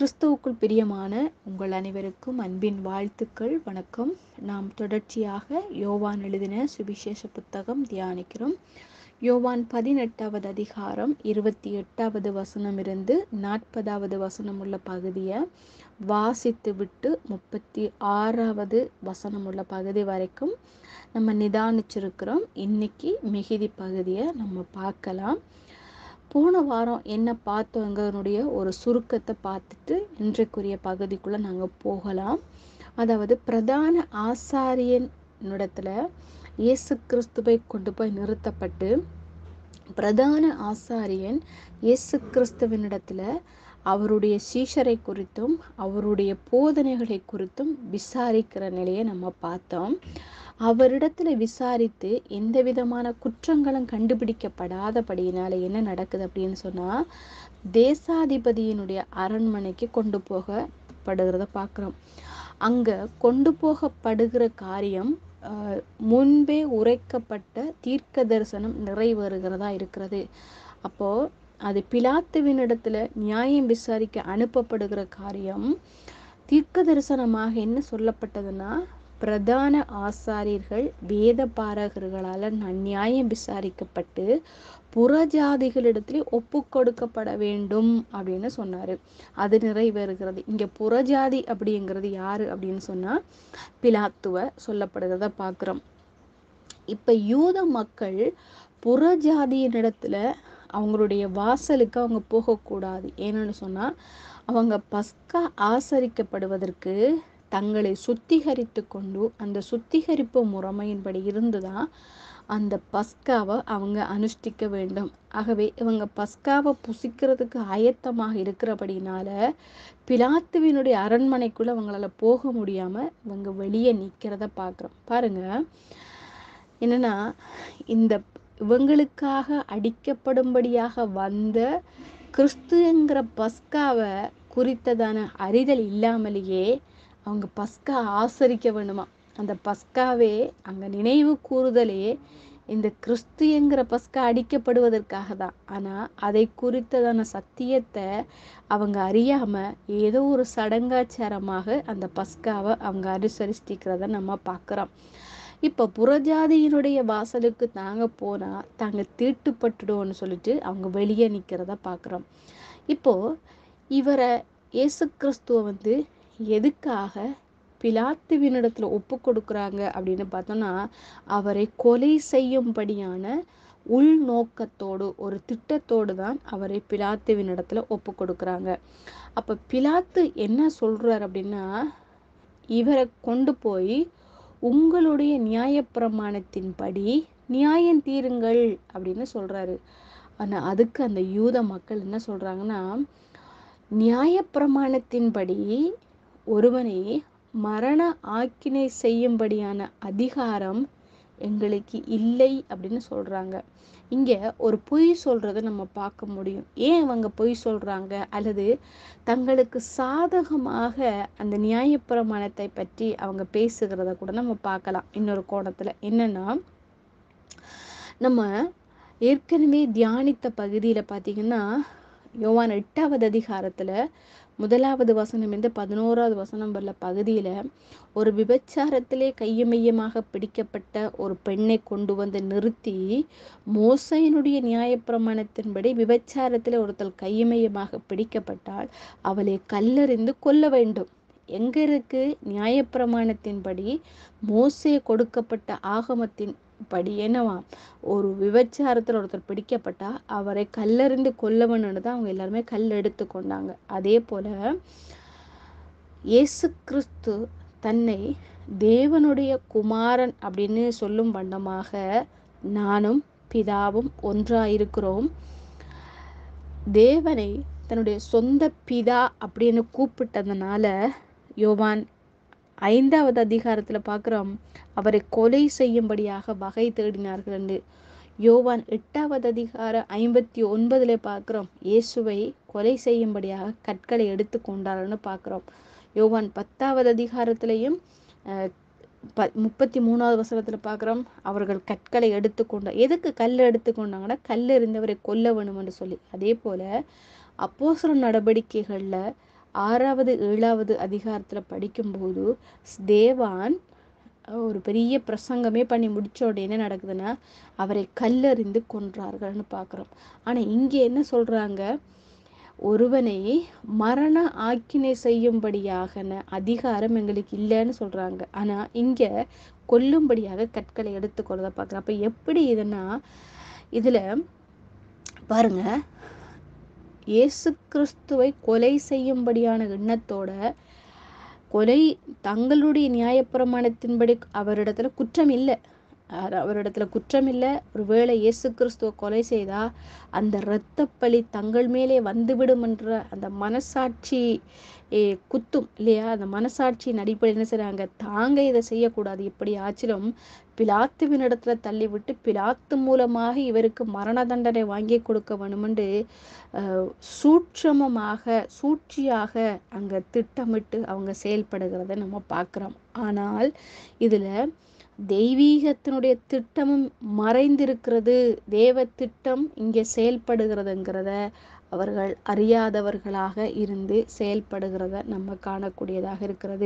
கிறிஸ்துவுக்குள் பிரியமான உங்கள் அனைவருக்கும் அன்பின் வாழ்த்துக்கள் வணக்கம் நாம் தொடர்ச்சியாக யோவான் எழுதின சுவிசேஷ புத்தகம் தியானிக்கிறோம் யோவான் பதினெட்டாவது அதிகாரம் இருபத்தி எட்டாவது வசனம் இருந்து நாற்பதாவது வசனம் உள்ள பகுதியை வாசித்து விட்டு முப்பத்தி ஆறாவது வசனம் உள்ள பகுதி வரைக்கும் நம்ம நிதானிச்சிருக்கிறோம் இன்னைக்கு மிகுதி பகுதியை நம்ம பார்க்கலாம் போன வாரம் என்ன பார்த்தோங்கிறனுடைய ஒரு சுருக்கத்தை பார்த்துட்டு இன்றைக்குரிய பகுதிக்குள்ளே நாங்கள் போகலாம் அதாவது பிரதான ஆசாரியனிடத்துல இயேசு கிறிஸ்துவை கொண்டு போய் நிறுத்தப்பட்டு பிரதான ஆசாரியன் இயேசு கிறிஸ்துவனிடத்துல அவருடைய சீஷரை குறித்தும் அவருடைய போதனைகளை குறித்தும் விசாரிக்கிற நிலையை நம்ம பார்த்தோம் அவரிடத்துல விசாரித்து எந்த விதமான குற்றங்களும் கண்டுபிடிக்கப்படாதபடியினால என்ன நடக்குது அப்படின்னு சொன்னா தேசாதிபதியினுடைய அரண்மனைக்கு கொண்டு போகப்படுகிறத பார்க்குறோம் அங்க கொண்டு போகப்படுகிற காரியம் முன்பே உரைக்கப்பட்ட தீர்க்க தரிசனம் நிறைவேறுகிறதா இருக்கிறது அப்போ அது பிலாத்துவினிடத்துல நியாயம் விசாரிக்க அனுப்பப்படுகிற காரியம் தீர்க்க தரிசனமாக என்ன சொல்லப்பட்டதுன்னா பிரதான ஆசாரியர்கள் வேத பாரகர்களால் நியாயம் விசாரிக்கப்பட்டு புறஜாதிகளிடத்திலே ஒப்பு கொடுக்கப்பட வேண்டும் அப்படின்னு சொன்னாரு அது நிறைவேறுகிறது இங்க புறஜாதி அப்படிங்கிறது யாரு அப்படின்னு சொன்னா பிலாத்துவ சொல்லப்படுகிறத பார்க்கிறோம் இப்ப யூத மக்கள் புறஜாதியினிடத்துல அவங்களுடைய வாசலுக்கு அவங்க போகக்கூடாது ஏன்னு சொன்னா அவங்க பஸ்கா ஆசரிக்கப்படுவதற்கு தங்களை சுத்திகரித்து கொண்டு அந்த சுத்திகரிப்பு முறைமையின்படி இருந்துதான் அந்த பஸ்காவை அவங்க அனுஷ்டிக்க வேண்டும் ஆகவே இவங்க பஸ்காவை புசிக்கிறதுக்கு ஆயத்தமாக இருக்கிறபடினால பிலாத்துவினுடைய அரண்மனைக்குள்ள அவங்களால போக முடியாம இவங்க வெளியே நிக்கிறத பாக்குறோம் பாருங்க என்னன்னா இந்த இவங்களுக்காக அடிக்கப்படும்படியாக வந்த கிறிஸ்துங்கிற பஸ்காவை குறித்ததான அறிதல் இல்லாமலேயே அவங்க பஸ்கா ஆசரிக்க வேண்டுமா அந்த பஸ்காவே அங்க நினைவு கூறுதலே இந்த கிறிஸ்துங்கிற பஸ்கா அடிக்கப்படுவதற்காக தான் ஆனா அதை குறித்ததான சத்தியத்தை அவங்க அறியாம ஏதோ ஒரு சடங்காச்சாரமாக அந்த பஸ்காவை அவங்க அனுசரிச்சிக்கிறத நம்ம பார்க்கிறோம் இப்போ புறஜாதியினுடைய வாசலுக்கு தாங்க போனா தாங்க தீட்டுப்பட்டுடுவோம்னு சொல்லிட்டு அவங்க வெளியே நிக்கிறத பார்க்குறோம் இப்போ இவரை இயேசு கிறிஸ்துவ வந்து எதுக்காக பிலாத்துவினிடத்துல ஒப்பு கொடுக்குறாங்க அப்படின்னு பார்த்தோம்னா அவரை கொலை செய்யும்படியான உள்நோக்கத்தோடு ஒரு திட்டத்தோடு தான் அவரை பிலாத்துவினிடத்துல ஒப்பு கொடுக்குறாங்க அப்ப பிலாத்து என்ன சொல்றாரு அப்படின்னா இவரை கொண்டு போய் உங்களுடைய நியாயப்பிரமாணத்தின்படி நியாயம் தீருங்கள் அப்படின்னு சொல்றாரு ஆனா அதுக்கு அந்த யூத மக்கள் என்ன சொல்றாங்கன்னா நியாயப்பிரமாணத்தின்படி ஒருவனை மரண ஆக்கினை செய்யும்படியான அதிகாரம் எங்களுக்கு இல்லை அப்படின்னு சொல்றாங்க இங்க ஒரு பொய் சொல்றத நம்ம பார்க்க முடியும் ஏன் அவங்க பொய் சொல்றாங்க அல்லது தங்களுக்கு சாதகமாக அந்த நியாயப்பிரமாணத்தை பற்றி அவங்க பேசுகிறத கூட நம்ம பார்க்கலாம் இன்னொரு கோணத்துல என்னன்னா நம்ம ஏற்கனவே தியானித்த பகுதியில பாத்தீங்கன்னா யோவான் எட்டாவது அதிகாரத்துல முதலாவது வசனம் இருந்து பதினோராவது வசனம் வரல பகுதியில ஒரு விபச்சாரத்திலே கையமையமாக பிடிக்கப்பட்ட ஒரு பெண்ணை கொண்டு வந்து நிறுத்தி மோசையினுடைய நியாயப்பிரமாணத்தின்படி விபச்சாரத்திலே ஒருத்தல் கையமையமாக பிடிக்கப்பட்டால் அவளை கல்லறிந்து கொல்ல வேண்டும் எங்க இருக்கு நியாயப்பிரமாணத்தின்படி மோசே கொடுக்கப்பட்ட ஆகமத்தின் படி என்னவா ஒரு விபச்சாரத்தில் ஒருத்தர் பிடிக்கப்பட்டா அவரை கல்லறிந்து கொல்லவன்னு தான் அவங்க எல்லாருமே கல் எடுத்து கொண்டாங்க அதே போல இயேசு கிறிஸ்து தன்னை தேவனுடைய குமாரன் அப்படின்னு சொல்லும் வண்ணமாக நானும் பிதாவும் ஒன்றாயிருக்கிறோம் தேவனை தன்னுடைய சொந்த பிதா அப்படின்னு கூப்பிட்டதுனால யோவான் ஐந்தாவது அதிகாரத்துல பார்க்கிறோம் அவரை கொலை செய்யும்படியாக வகை தேடினார்கள் என்று யோவான் எட்டாவது அதிகார ஐம்பத்தி ஒன்பதுல பார்க்கிறோம் இயேசுவை கொலை செய்யும்படியாக கற்களை எடுத்து கொண்டார்கள்னு பார்க்கிறோம் யோவான் பத்தாவது அதிகாரத்திலையும் ப முப்பத்தி மூணாவது வசனத்துல பார்க்குறோம் அவர்கள் கற்களை எடுத்துக்கொண்ட எதுக்கு கல் எடுத்துக்கொண்டாங்கன்னா கல் இருந்தவரை கொல்ல வேணும்னு சொல்லி அதே போல அப்போசர நடவடிக்கைகள்ல ஆறாவது ஏழாவது அதிகாரத்தில் படிக்கும்போது தேவான் ஒரு பெரிய பிரசங்கமே பண்ணி முடிச்ச உடனே என்ன நடக்குதுன்னா அவரை கல்லறிந்து கொன்றார்கள்னு பார்க்குறோம் ஆனால் இங்கே என்ன சொல்கிறாங்க ஒருவனை மரண ஆக்கினை செய்யும்படியாக அதிகாரம் எங்களுக்கு இல்லைன்னு சொல்கிறாங்க ஆனால் இங்கே கொல்லும்படியாக கற்களை எடுத்துக்கொள்ளதை பார்க்குறோம் அப்போ எப்படி இதுன்னா இதில் பாருங்க இயேசு கிறிஸ்துவை கொலை செய்யும்படியான எண்ணத்தோட கொலை தங்களுடைய நியாயப்பிரமாணத்தின்படி அவரிடத்துல குற்றம் இல்லை அவரிடத்துல குற்றம் இல்லை ஒருவேளை இயேசு கிறிஸ்துவ கொலை செய்தா அந்த இரத்த பழி தங்கள் மேலே வந்துவிடும் என்ற அந்த மனசாட்சி குத்தும் இல்லையா அந்த மனசாட்சியின் அடிப்படையில் என்ன செய்றாங்க தாங்க இதை செய்யக்கூடாது இப்படி ஆச்சிலும் பிலாத்துவின் இடத்துல தள்ளிவிட்டு பிலாத்து மூலமாக இவருக்கு மரண தண்டனை வாங்கி கொடுக்க வேணுமென்று சூட்சமமாக சூழ்ச்சியாக அங்கே திட்டமிட்டு அவங்க செயல்படுகிறத நம்ம பார்க்குறோம் ஆனால் இதில் தெய்வீகத்தினுடைய திட்டமும் மறைந்திருக்கிறது தேவ திட்டம் இங்கே செயல்படுகிறதுங்கிறத அவர்கள் அறியாதவர்களாக இருந்து செயல்படுகிறத நம்ம காணக்கூடியதாக இருக்கிறது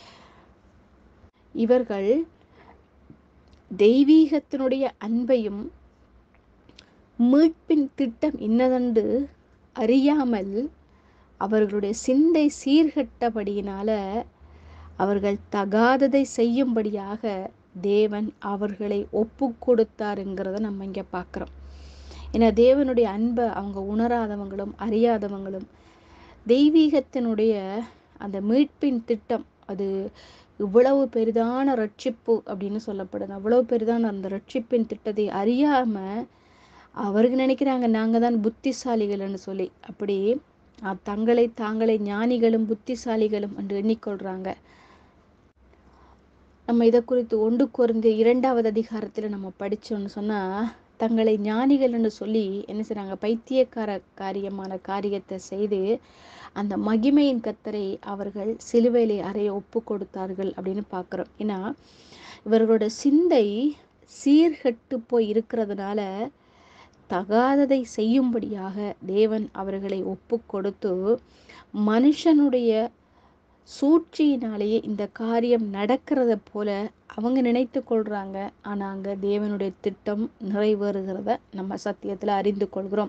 இவர்கள் தெய்வீகத்தினுடைய அன்பையும் மீட்பின் திட்டம் இன்னதென்று அறியாமல் அவர்களுடைய சிந்தை சீர்கட்டபடியினால அவர்கள் தகாததை செய்யும்படியாக தேவன் அவர்களை ஒப்பு கொடுத்தாருங்கிறத நம்ம இங்கே பார்க்குறோம் ஏன்னா தேவனுடைய அன்பை அவங்க உணராதவங்களும் அறியாதவங்களும் தெய்வீகத்தினுடைய அந்த மீட்பின் திட்டம் அது இவ்வளவு பெரிதான ரட்சிப்பு அப்படின்னு சொல்லப்படுது அவ்வளவு பெரிதான அந்த ரட்சிப்பின் திட்டத்தை அறியாம அவருக்கு நினைக்கிறாங்க நாங்க தான் புத்திசாலிகள்னு சொல்லி அப்படி தங்களை தாங்களை ஞானிகளும் புத்திசாலிகளும் என்று எண்ணிக்கொள்றாங்க நம்ம இதை குறித்து ஒன்று குறைந்த இரண்டாவது அதிகாரத்தில் நம்ம படித்தோம்னு சொன்னால் தங்களை ஞானிகள்னு சொல்லி என்ன செய்கிறாங்க பைத்தியக்கார காரியமான காரியத்தை செய்து அந்த மகிமையின் கத்தரை அவர்கள் சிலுவையிலே அறைய ஒப்பு கொடுத்தார்கள் அப்படின்னு பார்க்குறோம் ஏன்னா இவர்களோட சிந்தை சீர்கட்டு போய் இருக்கிறதுனால தகாததை செய்யும்படியாக தேவன் அவர்களை ஒப்பு கொடுத்து மனுஷனுடைய சூழ்ச்சியினாலேயே இந்த காரியம் நடக்கிறத போல அவங்க நினைத்து கொள்றாங்க ஆனால் அங்கே தேவனுடைய திட்டம் நிறைவேறுகிறத நம்ம சத்தியத்தில் அறிந்து கொள்கிறோம்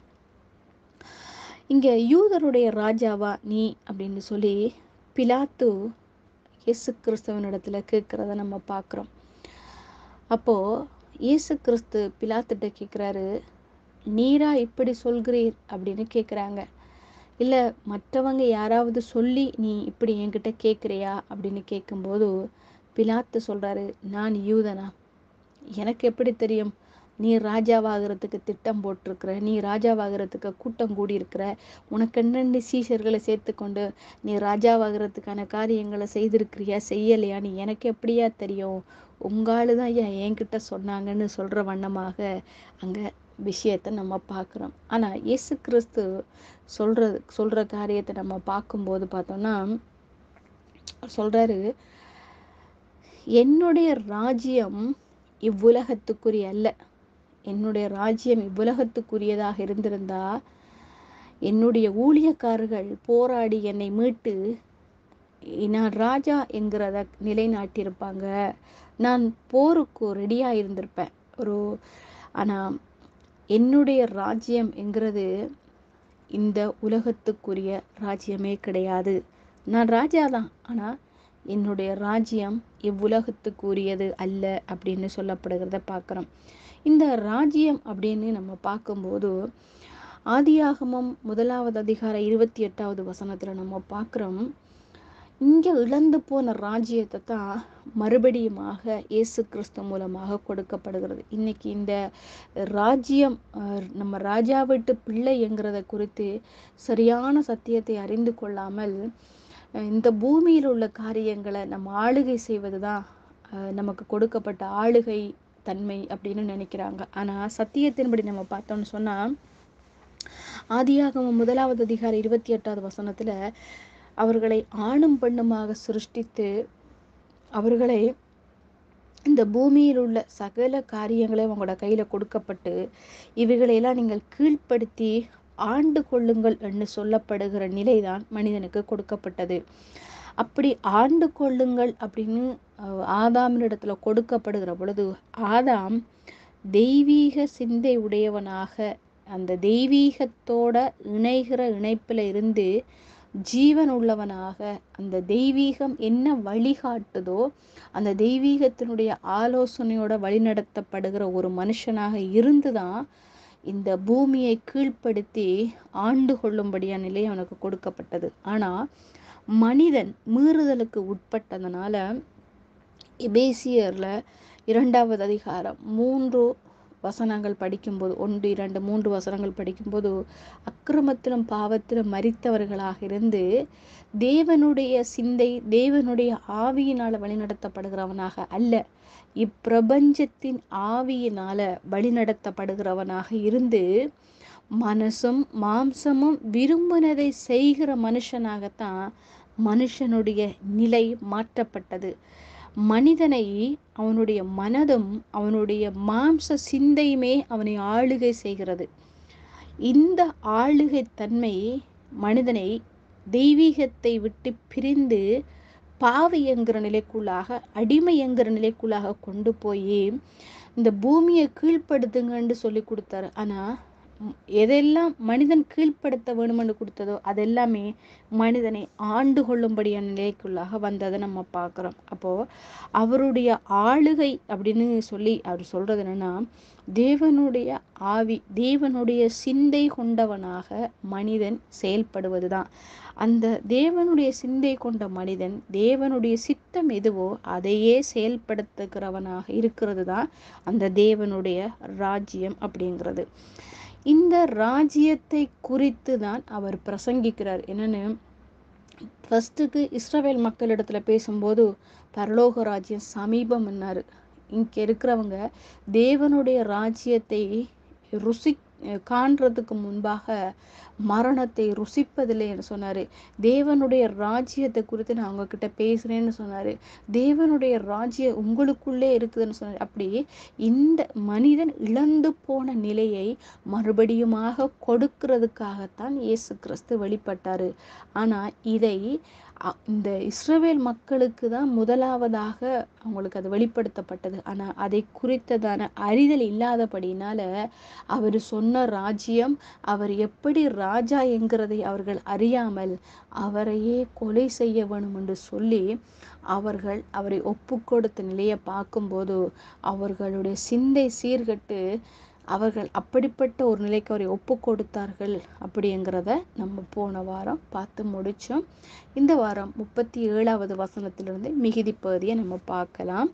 இங்கே யூதருடைய ராஜாவா நீ அப்படின்னு சொல்லி பிலாத்து இயேசு கிறிஸ்தவனிடத்துல கேட்குறத நம்ம பார்க்குறோம் அப்போது இயேசு கிறிஸ்து பிலாத்துட்ட கேட்குறாரு நீரா இப்படி சொல்கிறீர் அப்படின்னு கேட்குறாங்க இல்லை மற்றவங்க யாராவது சொல்லி நீ இப்படி என்கிட்ட கேட்குறியா அப்படின்னு கேட்கும்போது பிலாத்து சொல்கிறாரு நான் யூதனா எனக்கு எப்படி தெரியும் நீ ராஜாவாகிறதுக்கு திட்டம் போட்டிருக்கிற நீ ராஜாவாகிறதுக்கு கூட்டம் கூடியிருக்கிற உனக்கு என்னென்ன சீஷர்களை சேர்த்துக்கொண்டு நீ ராஜாவாகிறதுக்கான காரியங்களை செய்திருக்கிறியா செய்யலையான்னு எனக்கு எப்படியா தெரியும் உங்காலு தான் ஐயா என்கிட்ட சொன்னாங்கன்னு சொல்கிற வண்ணமாக அங்கே விஷயத்தை நம்ம பார்க்குறோம் ஆனால் இயேசு கிறிஸ்து சொல்கிறது சொல்கிற காரியத்தை நம்ம பார்க்கும்போது பார்த்தோம்னா சொல்கிறாரு என்னுடைய ராஜ்யம் இவ்வுலகத்துக்குரிய அல்ல என்னுடைய ராஜ்யம் இவ்வுலகத்துக்குரியதாக இருந்திருந்தா என்னுடைய ஊழியக்காரர்கள் போராடி என்னை மீட்டு நான் ராஜா என்கிறத நிலைநாட்டியிருப்பாங்க நான் போருக்கு ரெடியாக இருந்திருப்பேன் ஒரு ஆனால் என்னுடைய ராஜ்யம் என்கிறது இந்த உலகத்துக்குரிய ராஜ்யமே கிடையாது நான் ராஜா தான் ஆனால் என்னுடைய ராஜ்யம் இவ்வுலகத்துக்குரியது அல்ல அப்படின்னு சொல்லப்படுகிறத பார்க்குறோம் இந்த ராஜ்யம் அப்படின்னு நம்ம பார்க்கும்போது ஆதியாகமம் முதலாவது அதிகாரம் இருபத்தி எட்டாவது வசனத்தில் நம்ம பார்க்குறோம் இங்கே இழந்து போன ராஜ்யத்தை தான் மறுபடியுமாக இயேசு கிறிஸ்து மூலமாக கொடுக்கப்படுகிறது இன்னைக்கு இந்த ராஜ்யம் நம்ம ராஜா வீட்டு பிள்ளைங்கிறத குறித்து சரியான சத்தியத்தை அறிந்து கொள்ளாமல் இந்த பூமியில் உள்ள காரியங்களை நம்ம ஆளுகை செய்வது தான் நமக்கு கொடுக்கப்பட்ட ஆளுகை தன்மை அப்படின்னு நினைக்கிறாங்க ஆனால் சத்தியத்தின்படி நம்ம பார்த்தோம்னு சொன்னால் ஆதியாகமம் முதலாவது அதிகாரம் இருபத்தி எட்டாவது வசனத்தில் அவர்களை ஆணும் பெண்ணுமாக சிருஷ்டித்து அவர்களை இந்த பூமியில் உள்ள சகல காரியங்களையும் அவங்களோட கையில் கொடுக்கப்பட்டு இவைகளையெல்லாம் நீங்கள் கீழ்ப்படுத்தி ஆண்டு கொள்ளுங்கள் என்று சொல்லப்படுகிற நிலைதான் மனிதனுக்கு கொடுக்கப்பட்டது அப்படி ஆண்டு கொள்ளுங்கள் அப்படின்னு அஹ், ஆதாமினிடத்துல கொடுக்கப்படுகிற பொழுது ஆதாம் தெய்வீக சிந்தை உடையவனாக அந்த தெய்வீகத்தோட இணைகிற இணைப்பில் இருந்து ஜீவன் உள்ளவனாக அந்த தெய்வீகம் என்ன வழிகாட்டுதோ அந்த தெய்வீகத்தினுடைய ஆலோசனையோட வழிநடத்தப்படுகிற ஒரு மனுஷனாக இருந்துதான் இந்த பூமியை கீழ்ப்படுத்தி ஆண்டு கொள்ளும்படியான நிலை அவனுக்கு கொடுக்கப்பட்டது ஆனா மனிதன் மீறுதலுக்கு உட்பட்டதனால எபேசியர்ல இரண்டாவது அதிகாரம் மூன்று வசனங்கள் படிக்கும்போது ஒன்று இரண்டு மூன்று வசனங்கள் படிக்கும்போது அக்கிரமத்திலும் பாவத்திலும் மரித்தவர்களாக இருந்து தேவனுடைய சிந்தை தேவனுடைய ஆவியினால வழிநடத்தப்படுகிறவனாக அல்ல இப்பிரபஞ்சத்தின் ஆவியினால வழிநடத்தப்படுகிறவனாக இருந்து மனசும் மாம்சமும் விரும்பினதை செய்கிற மனுஷனாகத்தான் மனுஷனுடைய நிலை மாற்றப்பட்டது மனிதனை அவனுடைய மனதும் அவனுடைய மாம்ச சிந்தையுமே அவனை ஆளுகை செய்கிறது இந்த ஆளுகை தன்மை மனிதனை தெய்வீகத்தை விட்டு பிரிந்து பாவி என்கிற நிலைக்குள்ளாக அடிமை என்கிற நிலைக்குள்ளாக கொண்டு போய் இந்த பூமியை கீழ்ப்படுத்துங்கன்னு சொல்லி கொடுத்தாரு ஆனா ம், எதெல்லாம் மனிதன் கீழ்ப்படுத்த வேணுமென்று கொடுத்ததோ அதெல்லாமே மனிதனை ஆண்டு கொள்ளும்படியான நிலைக்குள்ளாக வந்ததை நம்ம பார்க்குறோம் அப்போ அவருடைய ஆளுகை அப்படின்னு சொல்லி அவர் சொல்றது என்னன்னா தேவனுடைய ஆவி தேவனுடைய சிந்தை கொண்டவனாக மனிதன் செயல்படுவதுதான் அந்த தேவனுடைய சிந்தை கொண்ட மனிதன் தேவனுடைய சித்தம் எதுவோ அதையே செயல்படுத்துகிறவனாக இருக்கிறது தான் அந்த தேவனுடைய ராஜ்யம் அப்படிங்கிறது இந்த ராஜ்யத்தை குறித்து தான் அவர் பிரசங்கிக்கிறார் என்னன்னு ஃபர்ஸ்ட்டுக்கு இஸ்ரவேல் மக்களிடத்துல பேசும்போது பரலோக ராஜ்யம் சமீபம்னாரு இங்க இருக்கிறவங்க தேவனுடைய ராஜ்யத்தை ருசி காண்றதுக்கு முன்பாக மரணத்தை ருசிப்பதில்லை என்று சொன்னாரு தேவனுடைய ராஜ்யத்தை குறித்து நான் உங்ககிட்ட பேசுறேன்னு சொன்னாரு தேவனுடைய ராஜ்யம் உங்களுக்குள்ளே இருக்குதுன்னு சொன்னாரு அப்படி இந்த மனிதன் இழந்து போன நிலையை மறுபடியுமாக கொடுக்கிறதுக்காகத்தான் இயேசு கிறிஸ்து வெளிப்பட்டாரு ஆனா இதை அ- இந்த இஸ்ரவேல் மக்களுக்கு தான் முதலாவதாக அவங்களுக்கு அது வெளிப்படுத்தப்பட்டது ஆனா அதை குறித்ததான அறிதல் இல்லாதபடினால அவர் சொன்ன ராஜ்யம் அவர் எப்படி ராஜா என்கிறதை அவர்கள் அறியாமல் அவரையே கொலை செய்ய வேணும் என்று சொல்லி அவர்கள் அவரை ஒப்பு கொடுத்த நிலையை பார்க்கும்போது அவர்களுடைய சிந்தை சீர்கட்டு அவர்கள் அப்படிப்பட்ட ஒரு நிலைக்கு அவரை ஒப்பு கொடுத்தார்கள் அப்படிங்கிறத நம்ம போன வாரம் பார்த்து முடிச்சோம் இந்த வாரம் முப்பத்தி ஏழாவது வசனத்திலிருந்து மிகுதி பகுதியை நம்ம பார்க்கலாம்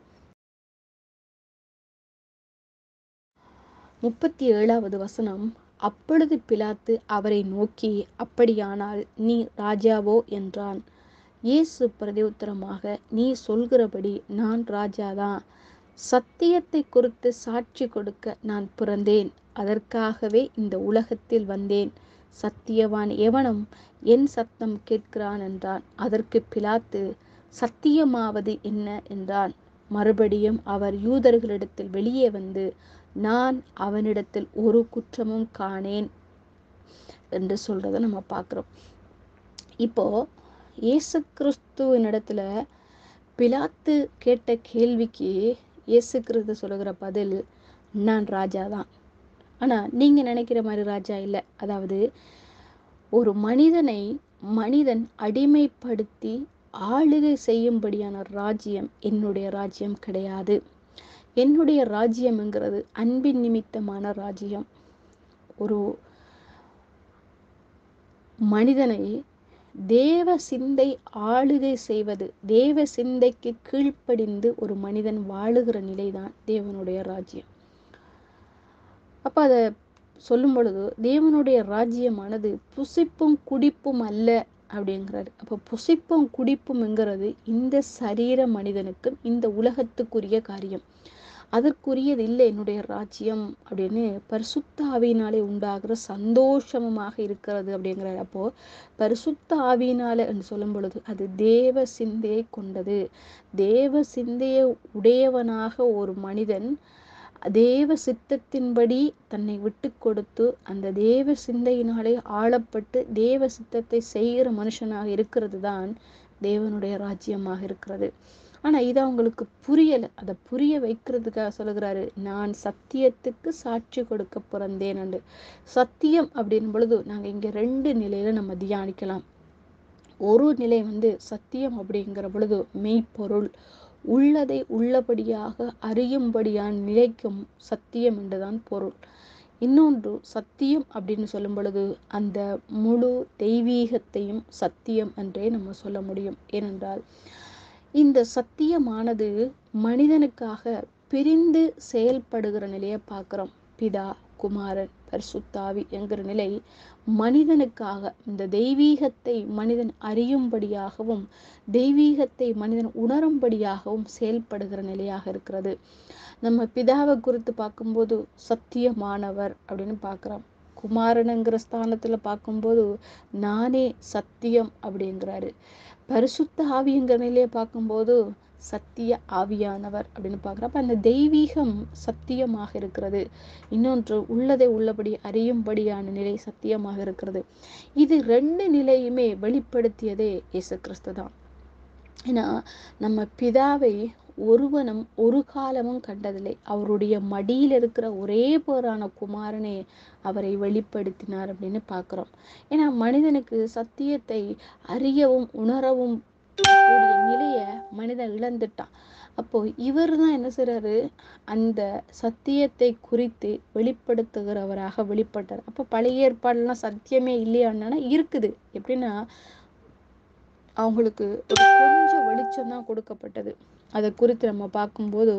முப்பத்தி ஏழாவது வசனம் அப்பொழுது பிலாத்து அவரை நோக்கி அப்படியானால் நீ ராஜாவோ என்றான் இயேசு பிரதியுத்தரமாக நீ சொல்கிறபடி நான் ராஜாதான் சத்தியத்தை குறித்து சாட்சி கொடுக்க நான் பிறந்தேன் அதற்காகவே இந்த உலகத்தில் வந்தேன் சத்தியவான் எவனும் என் சத்தம் கேட்கிறான் என்றான் அதற்கு பிலாத்து சத்தியமாவது என்ன என்றான் மறுபடியும் அவர் யூதர்களிடத்தில் வெளியே வந்து நான் அவனிடத்தில் ஒரு குற்றமும் காணேன் என்று சொல்றதை நம்ம பார்க்குறோம் இப்போ இயேசு கிறிஸ்துவினிடத்துல பிலாத்து கேட்ட கேள்விக்கு இயேசு கிறிஸ்து சொல்லுகிற பதில் நான் ராஜா தான் ஆனா நீங்க நினைக்கிற மாதிரி ராஜா இல்லை அதாவது ஒரு மனிதனை மனிதன் அடிமைப்படுத்தி ஆளுகை செய்யும்படியான ராஜ்யம் என்னுடைய ராஜ்யம் கிடையாது என்னுடைய ராஜ்யம்ங்கிறது அன்பின் நிமித்தமான ராஜ்யம் ஒரு மனிதனை தேவ சிந்தை ஆளுகை செய்வது தேவ சிந்தைக்கு கீழ்ப்படிந்து ஒரு மனிதன் வாழுகிற நிலைதான் தேவனுடைய ராஜ்யம் அப்ப அத சொல்லும் பொழுது தேவனுடைய ராஜ்யமானது புசிப்பும் குடிப்பும் அல்ல அப்படிங்கிறாரு அப்ப புசிப்பும் குடிப்பும்ங்கிறது இந்த சரீர மனிதனுக்கும் இந்த உலகத்துக்குரிய காரியம் அதற்குரியது இல்லை என்னுடைய ராஜ்யம் அப்படின்னு பரிசுத்த ஆவியினாலே உண்டாகிற சந்தோஷமுமாக இருக்கிறது அப்படிங்கிறார் அப்போ பரிசுத்த ஆவியினால என்று சொல்லும் பொழுது அது தேவ சிந்தையை கொண்டது தேவ சிந்தையை உடையவனாக ஒரு மனிதன் தேவ சித்தத்தின்படி தன்னை விட்டு கொடுத்து அந்த தேவ சிந்தையினாலே ஆளப்பட்டு தேவ சித்தத்தை செய்கிற மனுஷனாக இருக்கிறது தான் தேவனுடைய ராஜ்யமாக இருக்கிறது ஆனா இது அவங்களுக்கு புரியல அதை புரிய வைக்கிறதுக்காக சொல்லுகிறாரு நான் சத்தியத்துக்கு சாட்சி கொடுக்க பிறந்தேன் சத்தியம் அப்படின் பொழுது நாங்க இங்க ரெண்டு நிலையில நம்ம தியானிக்கலாம் ஒரு நிலை வந்து சத்தியம் அப்படிங்கிற பொழுது மெய்ப்பொருள் உள்ளதை உள்ளபடியாக அறியும்படியான நிலைக்கும் சத்தியம் என்றுதான் பொருள் இன்னொன்று சத்தியம் அப்படின்னு சொல்லும் பொழுது அந்த முழு தெய்வீகத்தையும் சத்தியம் என்றே நம்ம சொல்ல முடியும் ஏனென்றால் இந்த சத்தியமானது மனிதனுக்காக பிரிந்து செயல்படுகிற நிலையை பார்க்கிறோம் பிதா குமாரன் பரிசுத்தாவி என்கிற நிலை மனிதனுக்காக இந்த தெய்வீகத்தை மனிதன் அறியும்படியாகவும் தெய்வீகத்தை மனிதன் உணரும்படியாகவும் செயல்படுகிற நிலையாக இருக்கிறது நம்ம பிதாவை குறித்து பார்க்கும்போது சத்தியமானவர் அப்படின்னு பார்க்குறோம் குமாரனுங்கிற ஸ்தானத்துல பார்க்கும்போது நானே சத்தியம் அப்படிங்கிறாரு பரிசுத்த ஆவிங்கிற நிலையை பார்க்கும்போது சத்திய ஆவியானவர் அப்படின்னு பார்க்குறோம் அப்ப அந்த தெய்வீகம் சத்தியமாக இருக்கிறது இன்னொன்று உள்ளதை உள்ளபடி அறியும்படியான நிலை சத்தியமாக இருக்கிறது இது ரெண்டு நிலையுமே வெளிப்படுத்தியதே இயேசு கிறிஸ்து தான் ஏன்னா நம்ம பிதாவை ஒருவனும் ஒரு காலமும் கண்டதில்லை அவருடைய மடியில் இருக்கிற ஒரே பேரான குமாரனே அவரை வெளிப்படுத்தினார் அப்படின்னு பார்க்கிறோம் ஏன்னா மனிதனுக்கு சத்தியத்தை அறியவும் உணரவும் கூடிய நிலைய மனிதன் இழந்துட்டான் அப்போ இவர் தான் என்ன செய்றாரு அந்த சத்தியத்தை குறித்து வெளிப்படுத்துகிறவராக வெளிப்பட்டார் அப்போ பழைய ஏற்பாடுலாம் சத்தியமே இல்லையான்னா இருக்குது எப்படின்னா அவங்களுக்கு ஒரு கொஞ்சம் வெளிச்சம் தான் கொடுக்கப்பட்டது அதை குறித்து நம்ம பார்க்கும்போது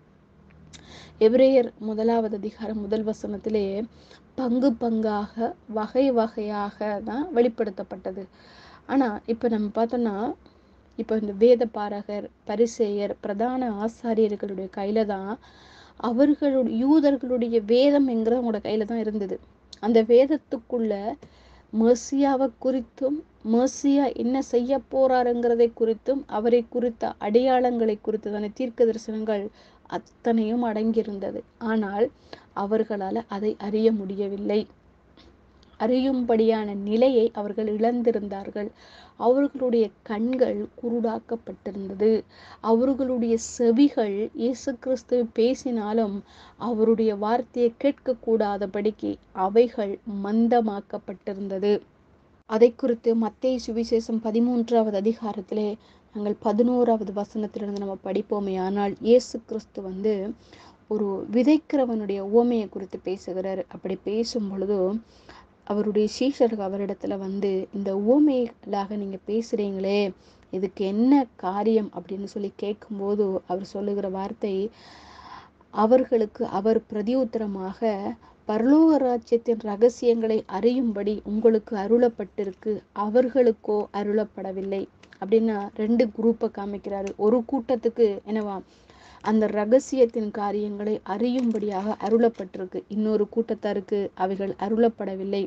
எபிரேயர் முதலாவது அதிகாரம் முதல் வசனத்திலே பங்கு பங்காக வகை வகையாக தான் வெளிப்படுத்தப்பட்டது ஆனா இப்ப நம்ம பார்த்தோம்னா இப்போ இந்த வேத பாரகர் பரிசேயர் பிரதான ஆசாரியர்களுடைய கையில தான் அவர்களுடைய யூதர்களுடைய வேதம் என்கிற அவங்களோட கையில தான் இருந்தது அந்த வேதத்துக்குள்ள மேசியாவை குறித்தும் மேசியா என்ன செய்ய போறாருங்கிறதை குறித்தும் அவரை குறித்த அடையாளங்களை குறித்ததான தீர்க்க தரிசனங்கள் அத்தனையும் அடங்கியிருந்தது ஆனால் அவர்களால் அதை அறிய முடியவில்லை அறியும்படியான நிலையை அவர்கள் இழந்திருந்தார்கள் அவர்களுடைய கண்கள் குருடாக்கப்பட்டிருந்தது அவர்களுடைய செவிகள் இயேசு கிறிஸ்து பேசினாலும் அவருடைய வார்த்தையை கேட்கக்கூடாதபடிக்கு அவைகள் மந்தமாக்கப்பட்டிருந்தது அதை குறித்து மத்தேயு சுவிசேஷம் பதிமூன்றாவது அதிகாரத்திலே நாங்கள் பதினோராவது வசனத்திலிருந்து நம்ம படிப்போமே ஆனால் இயேசு கிறிஸ்து வந்து ஒரு விதைக்கிறவனுடைய ஓமையை குறித்து பேசுகிறார் அப்படி பேசும் பொழுது அவருடைய சீஷர்கள் அவரிடத்துல வந்து இந்த ஓமைகளாக நீங்க பேசுறீங்களே இதுக்கு என்ன காரியம் அப்படின்னு சொல்லி கேட்கும்போது அவர் சொல்லுகிற வார்த்தை அவர்களுக்கு அவர் பிரதியுத்தரமாக பரலோக ராஜ்யத்தின் ரகசியங்களை அறியும்படி உங்களுக்கு அருளப்பட்டிருக்கு அவர்களுக்கோ அருளப்படவில்லை அப்படின்னா ரெண்டு குரூப்பை காமிக்கிறாரு ஒரு கூட்டத்துக்கு என்னவா அந்த ரகசியத்தின் காரியங்களை அறியும்படியாக அருளப்பட்டிருக்கு இன்னொரு கூட்டத்தாருக்கு அவைகள் அருளப்படவில்லை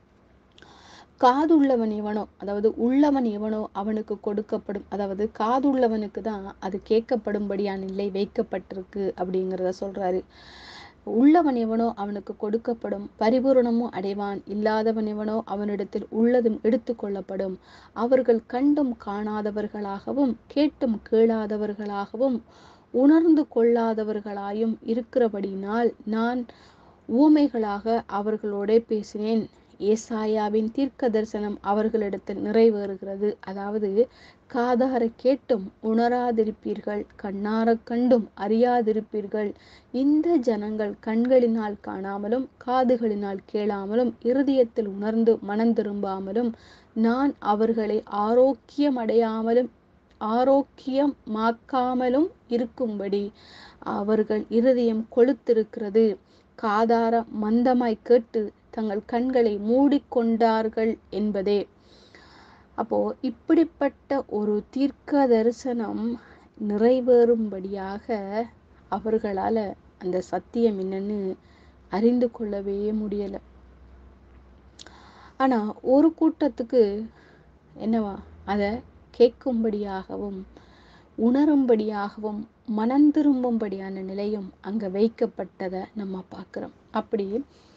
காதுள்ளவன் எவனோ அதாவது உள்ளவன் எவனோ அவனுக்கு கொடுக்கப்படும் அதாவது காதுள்ளவனுக்கு தான் அது கேட்கப்படும்படியான நிலை வைக்கப்பட்டிருக்கு அப்படிங்கிறத சொல்றாரு உள்ளவன் எவனோ அவனுக்கு கொடுக்கப்படும் பரிபூரணமும் அடைவான் இல்லாதவன் எவனோ அவனிடத்தில் உள்ளதும் எடுத்து கொள்ளப்படும் அவர்கள் கண்டும் காணாதவர்களாகவும் கேட்டும் கேளாதவர்களாகவும் உணர்ந்து கொள்ளாதவர்களாயும் இருக்கிறபடினால் நான் ஊமைகளாக அவர்களோட பேசினேன் ஏசாயாவின் தீர்க்க தரிசனம் அவர்களிடத்தில் நிறைவேறுகிறது அதாவது காதார கேட்டும் உணராதிருப்பீர்கள் கண்ணார கண்டும் அறியாதிருப்பீர்கள் இந்த ஜனங்கள் கண்களினால் காணாமலும் காதுகளினால் கேளாமலும் இருதயத்தில் உணர்ந்து மனம் திரும்பாமலும் நான் அவர்களை ஆரோக்கியம் அடையாமலும் ஆரோக்கியமாக்காமலும் இருக்கும்படி அவர்கள் இருதயம் கொளுத்திருக்கிறது காதார மந்தமாய் கேட்டு தங்கள் கண்களை மூடிக்கொண்டார்கள் என்பதே அப்போ இப்படிப்பட்ட ஒரு தீர்க்க தரிசனம் நிறைவேறும்படியாக அவர்களால அந்த சத்தியம் என்னன்னு அறிந்து கொள்ளவே முடியல ஆனா ஒரு கூட்டத்துக்கு என்னவா அத கேட்கும்படியாகவும் உணரும்படியாகவும் மனம் திரும்பும்படியான நிலையும் அங்க வைக்கப்பட்டதை நம்ம பார்க்கிறோம் அப்படி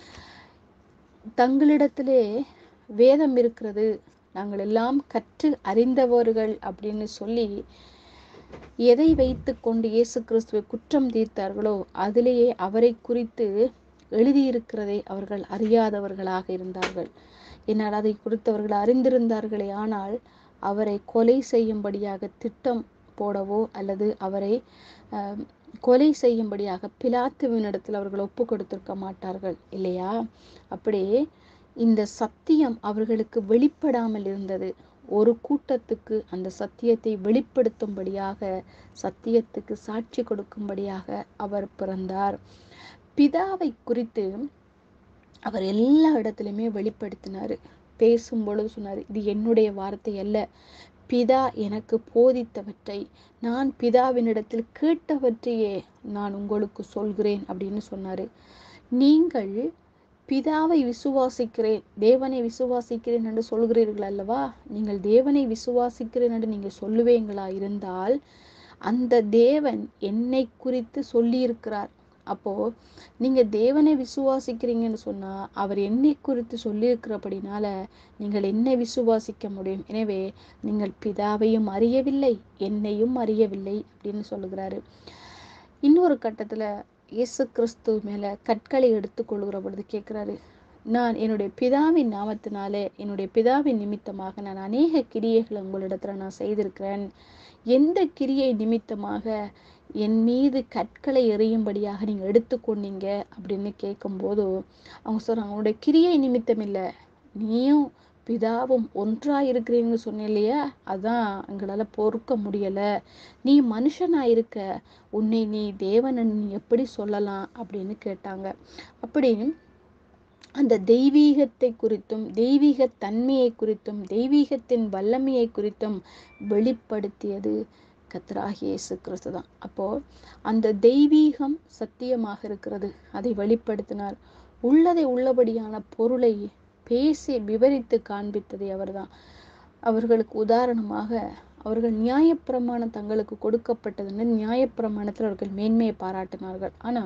தங்களிடத்திலே வேதம் இருக்கிறது நாங்கள் எல்லாம் கற்று அறிந்தவர்கள் அப்படின்னு சொல்லி எதை வைத்து கொண்டு இயேசு கிறிஸ்துவை குற்றம் தீர்த்தார்களோ அதிலேயே அவரை குறித்து எழுதியிருக்கிறதை அவர்கள் அறியாதவர்களாக இருந்தார்கள் என்னால் அதை குறித்து அவர்கள் அறிந்திருந்தார்களே ஆனால் அவரை கொலை செய்யும்படியாக திட்டம் போடவோ அல்லது அவரை ஆஹ், கொலை செய்யும்படியாக பிலாத்துவினிடத்தில் அவர்கள் ஒப்பு கொடுத்திருக்க மாட்டார்கள் இல்லையா அப்படியே இந்த சத்தியம் அவர்களுக்கு வெளிப்படாமல் இருந்தது ஒரு கூட்டத்துக்கு அந்த சத்தியத்தை வெளிப்படுத்தும்படியாக சத்தியத்துக்கு சாட்சி கொடுக்கும்படியாக அவர் பிறந்தார் பிதாவை குறித்து அவர் எல்லா இடத்துலையுமே வெளிப்படுத்தினார் பேசும் பொழுது சொன்னார் இது என்னுடைய வார்த்தை அல்ல பிதா எனக்கு போதித்தவற்றை நான் பிதாவினிடத்தில் கேட்டவற்றையே நான் உங்களுக்கு சொல்கிறேன் அப்படின்னு சொன்னார் நீங்கள் பிதாவை விசுவாசிக்கிறேன் தேவனை விசுவாசிக்கிறேன் என்று சொல்கிறீர்கள் அல்லவா நீங்கள் தேவனை விசுவாசிக்கிறேன் என்று நீங்கள் சொல்லுவீங்களா இருந்தால் அந்த தேவன் என்னை குறித்து சொல்லியிருக்கிறார் அப்போ நீங்க தேவனை விசுவாசிக்கிறீங்கன்னு சொன்னா அவர் என்னை குறித்து சொல்லியிருக்கிறபடினால நீங்கள் என்னை விசுவாசிக்க முடியும் எனவே நீங்கள் பிதாவையும் அறியவில்லை என்னையும் அறியவில்லை அப்படின்னு சொல்லுகிறாரு இன்னொரு கட்டத்துல இயேசு கிறிஸ்து மேல கற்களை எடுத்துக்கொள்கிற பொழுது கேட்கிறாரு நான் என்னுடைய பிதாவின் நாமத்தினாலே என்னுடைய பிதாவின் நிமித்தமாக நான் அநேக கிரியைகளை உங்களிடத்துல நான் செய்திருக்கிறேன் எந்த கிரியை நிமித்தமாக என் மீது கற்களை எறியும்படியாக நீங்க எடுத்துக்கொண்டீங்க அப்படின்னு கேட்கும்போது அவங்க சொல்றாங்க உன்னுடைய கிரியை நிமித்தம் இல்லை நீயும் பிதாவும் ஒன்றா இருக்கிறீங்கன்னு சொன்ன இல்லையா அதான் எங்களால பொறுக்க முடியல நீ மனுஷனா இருக்க உன்னை நீ தேவன் நீ எப்படி சொல்லலாம் அப்படின்னு கேட்டாங்க அப்படி அந்த தெய்வீகத்தை குறித்தும் தெய்வீக தன்மையை குறித்தும் தெய்வீகத்தின் வல்லமையை குறித்தும் வெளிப்படுத்தியது கத்ராகி இயேசு கிறிஸ்து தான் அப்போ அந்த தெய்வீகம் சத்தியமாக இருக்கிறது அதை வெளிப்படுத்தினார் உள்ளதை உள்ளபடியான பொருளை பேசி விவரித்து காண்பித்தது அவர்தான் அவர்களுக்கு உதாரணமாக அவர்கள் நியாயப்பிரமாணம் தங்களுக்கு கொடுக்கப்பட்டதுன்னு நியாயப்பிரமாணத்தில் அவர்கள் மேன்மையை பாராட்டினார்கள் ஆனா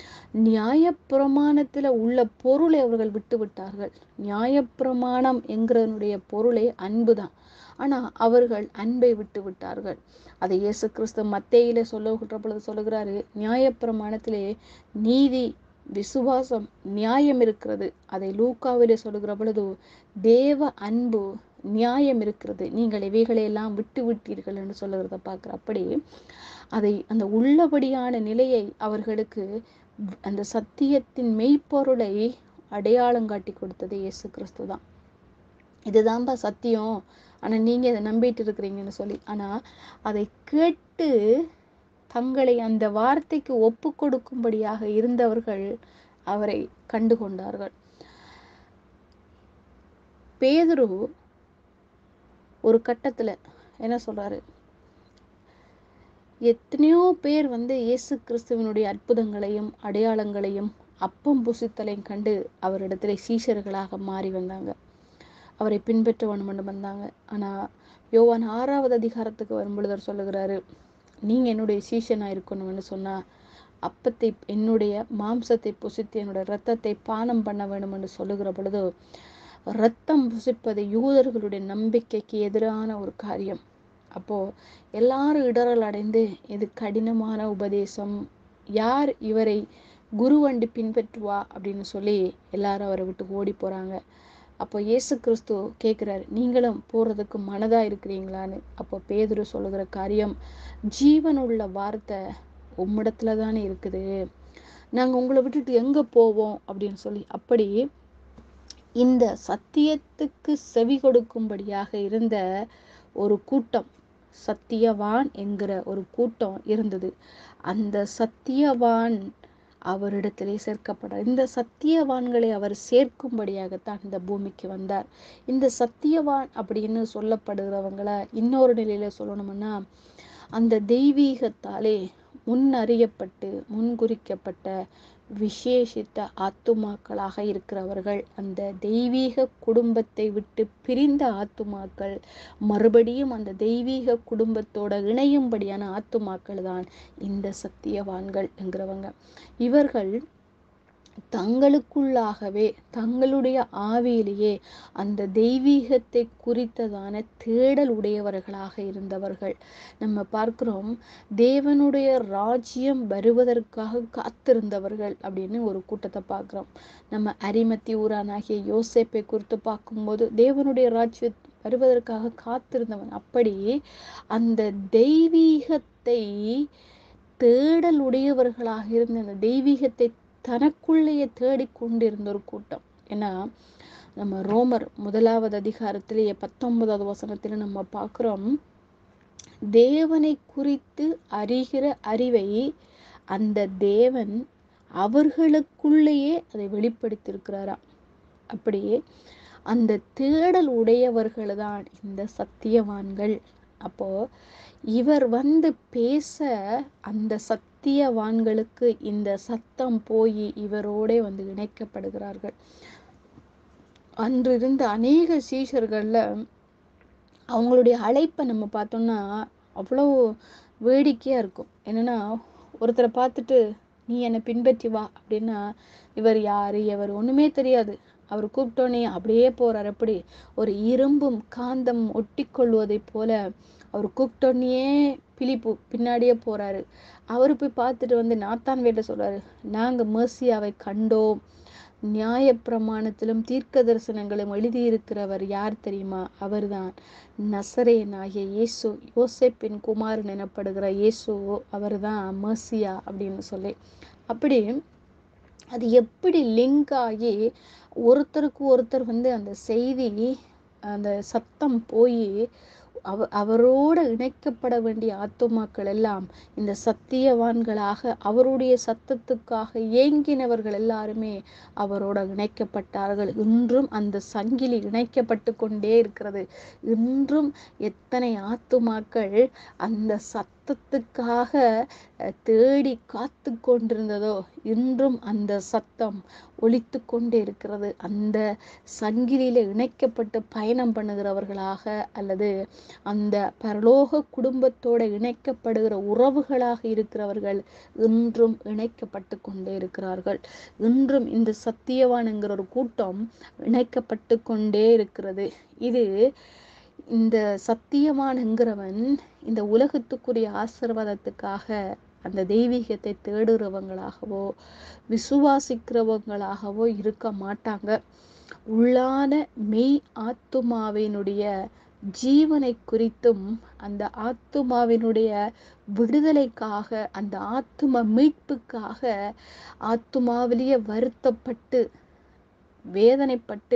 நியாயப்பிரமாணத்துல உள்ள பொருளை அவர்கள் விட்டு விட்டார்கள் நியாயப்பிரமாணம் என்கிறனுடைய பொருளே அன்புதான் ஆனா அவர்கள் அன்பை விட்டு விட்டார்கள் அதை இயேசு கிறிஸ்து மத்தேயில சொல்லுகின்ற பொழுது சொல்லுகிறாரு நியாயப்பிரமாணத்திலே நீதி விசுவாசம் நியாயம் இருக்கிறது அதை லூக்காவிலே சொல்லுகிற பொழுது தேவ அன்பு நியாயம் இருக்கிறது நீங்கள் இவைகளை எல்லாம் விட்டு விட்டீர்கள் என்று சொல்லுகிறத பார்க்குற அப்படி அதை அந்த உள்ளபடியான நிலையை அவர்களுக்கு அந்த சத்தியத்தின் மெய்ப்பொருளை அடையாளம் காட்டி கொடுத்தது இயேசு கிறிஸ்து தான் இதுதான்பா சத்தியம் ஆனா நீங்க இதை நம்பிட்டு இருக்கிறீங்கன்னு சொல்லி ஆனா அதை கேட்டு தங்களை அந்த வார்த்தைக்கு ஒப்பு கொடுக்கும்படியாக இருந்தவர்கள் அவரை கண்டு கொண்டார்கள் பேதுரு ஒரு கட்டத்துல என்ன சொல்றாரு எத்தனையோ பேர் வந்து இயேசு கிறிஸ்துவனுடைய அற்புதங்களையும் அடையாளங்களையும் அப்பம் புசித்தலையும் கண்டு அவரிடத்துல சீஷர்களாக மாறி வந்தாங்க அவரை பின்பற்ற வேணும்னு வந்தாங்க ஆனா யோவான் ஆறாவது அதிகாரத்துக்கு வரும்பொழுது அவர் சொல்லுகிறாரு நீங்க என்னுடைய சீஷனா இருக்கணும்னு சொன்னா அப்பத்தை என்னுடைய மாம்சத்தை புசித்து என்னுடைய இரத்தத்தை பானம் பண்ண வேண்டும் என்று சொல்லுகிற பொழுது இரத்தம் புசிப்பது யூதர்களுடைய நம்பிக்கைக்கு எதிரான ஒரு காரியம் அப்போ எல்லாரும் இடரல் அடைந்து இது கடினமான உபதேசம் யார் இவரை குருவண்டி பின்பற்றுவா அப்படின்னு சொல்லி எல்லாரும் அவரை விட்டு ஓடி போறாங்க அப்போ இயேசு கிறிஸ்து கேட்குறாரு நீங்களும் போறதுக்கு மனதா இருக்கிறீங்களான்னு அப்போ பேதுரு சொல்லுகிற காரியம் ஜீவனுள்ள வார்த்தை உம்மிடத்துல தானே இருக்குது நாங்க உங்களை விட்டுட்டு எங்க போவோம் அப்படின்னு சொல்லி அப்படி இந்த சத்தியத்துக்கு செவி கொடுக்கும்படியாக இருந்த ஒரு கூட்டம் சத்தியவான் என்கிற ஒரு கூட்டம் இருந்தது அந்த சத்தியவான் அவரிடத்திலே சேர்க்கப்பட்டார் இந்த சத்தியவான்களை அவர் சேர்க்கும்படியாகத்தான் இந்த பூமிக்கு வந்தார் இந்த சத்தியவான் அப்படின்னு சொல்லப்படுகிறவங்கள இன்னொரு நிலையில சொல்லணும்னா அந்த தெய்வீகத்தாலே முன்னறியப்பட்டு முன்குறிக்கப்பட்ட விசேஷித்த ஆத்துமாக்களாக இருக்கிறவர்கள் அந்த தெய்வீக குடும்பத்தை விட்டு பிரிந்த ஆத்துமாக்கள் மறுபடியும் அந்த தெய்வீக குடும்பத்தோட இணையும்படியான ஆத்துமாக்கள் தான் இந்த சத்தியவான்கள் என்கிறவங்க இவர்கள் தங்களுக்குள்ளாகவே தங்களுடைய ஆவியிலேயே அந்த தெய்வீகத்தை குறித்ததான தேடல் உடையவர்களாக இருந்தவர்கள் நம்ம பார்க்கிறோம் தேவனுடைய ராஜ்யம் வருவதற்காக காத்திருந்தவர்கள் அப்படின்னு ஒரு கூட்டத்தை பார்க்கிறோம் நம்ம அரிமத்தி ஊரானாகிய யோசேப்பை குறித்து பார்க்கும்போது தேவனுடைய ராஜ்யம் வருவதற்காக காத்திருந்தவன் அப்படி அந்த தெய்வீகத்தை தேடல் உடையவர்களாக இருந்த அந்த தெய்வீகத்தை தனக்குள்ளேயே தேடிக்கொண்டிருந்த ஒரு கூட்டம் ஏன்னா நம்ம ரோமர் முதலாவது அதிகாரத்திலேயே பத்தொன்பதாவது வசனத்துல நம்ம பார்க்கிறோம் தேவனை குறித்து அறிகிற அறிவை அந்த தேவன் அவர்களுக்குள்ளேயே அதை வெளிப்படுத்தியிருக்கிறாராம் அப்படியே அந்த தேடல் உடையவர்கள் தான் இந்த சத்தியவான்கள் அப்போ இவர் வந்து பேச அந்த சத்தியவான்களுக்கு இந்த சத்தம் போய் இவரோடே வந்து இணைக்கப்படுகிறார்கள் அன்றிருந்த அநேக சீஷர்கள்ல அவங்களுடைய அழைப்பை நம்ம பார்த்தோம்னா அவ்வளோ வேடிக்கையா இருக்கும் என்னன்னா ஒருத்தரை பார்த்துட்டு நீ என்னை பின்பற்றி வா அப்படின்னா இவர் யாரு இவர் ஒண்ணுமே தெரியாது அவர் கூப்பிட்டோன்னே அப்படியே போறார் அப்படி ஒரு இரும்பும் காந்தம் ஒட்டி கொள்வதைப் போல அவர் கூப்பிட்டோன்னே பிலிப்பு பின்னாடியே போறாரு அவரு போய் பார்த்துட்டு வந்து நாத்தான் வேட்ட சொல்றாரு நாங்க மேசியாவை கண்டோம் நியாயப்பிரமாணத்திலும் தீர்க்க தரிசனங்களும் எழுதியிருக்கிறவர் யார் தெரியுமா அவர்தான் நசரேனாகிய இயேசு யோசேப்பின் குமாரன் எனப்படுகிற இயேசு அவர்தான் மேசியா அப்படின்னு சொல்லி அப்படி அது எப்படி லிங்க் ஆகி ஒருத்தருக்கு ஒருத்தர் வந்து அந்த செய்தி அந்த சத்தம் போய் அவ அவரோட இணைக்கப்பட வேண்டிய ஆத்துமாக்கள் எல்லாம் இந்த சத்தியவான்களாக அவருடைய சத்தத்துக்காக ஏங்கினவர்கள் எல்லாருமே அவரோட இணைக்கப்பட்டார்கள் இன்றும் அந்த சங்கிலி இணைக்கப்பட்டு கொண்டே இருக்கிறது இன்றும் எத்தனை ஆத்துமாக்கள் அந்த சத்தத்துக்காக அஹ், தேடி காத்து கொண்டிருந்ததோ இன்றும் அந்த சத்தம் ஒலித்து கொண்டே இருக்கிறது அந்த சங்கிலியில இணைக்கப்பட்டு பயணம் பண்ணுகிறவர்களாக அல்லது அந்த பரலோக குடும்பத்தோட இணைக்கப்படுகிற உறவுகளாக இருக்கிறவர்கள் இன்றும் இணைக்கப்பட்டு கொண்டே இருக்கிறார்கள் இன்றும் இந்த சத்தியவான்ங்கிற ஒரு கூட்டம் இணைக்கப்பட்டு கொண்டே இருக்கிறது இது இந்த சத்தியவான்ங்கிறவன் இந்த உலகத்துக்குரிய ஆசீர்வாதத்துக்காக அந்த தெய்வீகத்தை தேடுறவங்களாகவோ விசுவாசிக்கிறவங்களாகவோ இருக்க மாட்டாங்க உள்ளான மெய் ஆத்துமாவினுடைய ஜீவனை குறித்தும் அந்த ஆத்துமாவினுடைய விடுதலைக்காக அந்த ஆத்தும மீட்புக்காக ஆத்துமாவிலேயே வருத்தப்பட்டு வேதனைப்பட்டு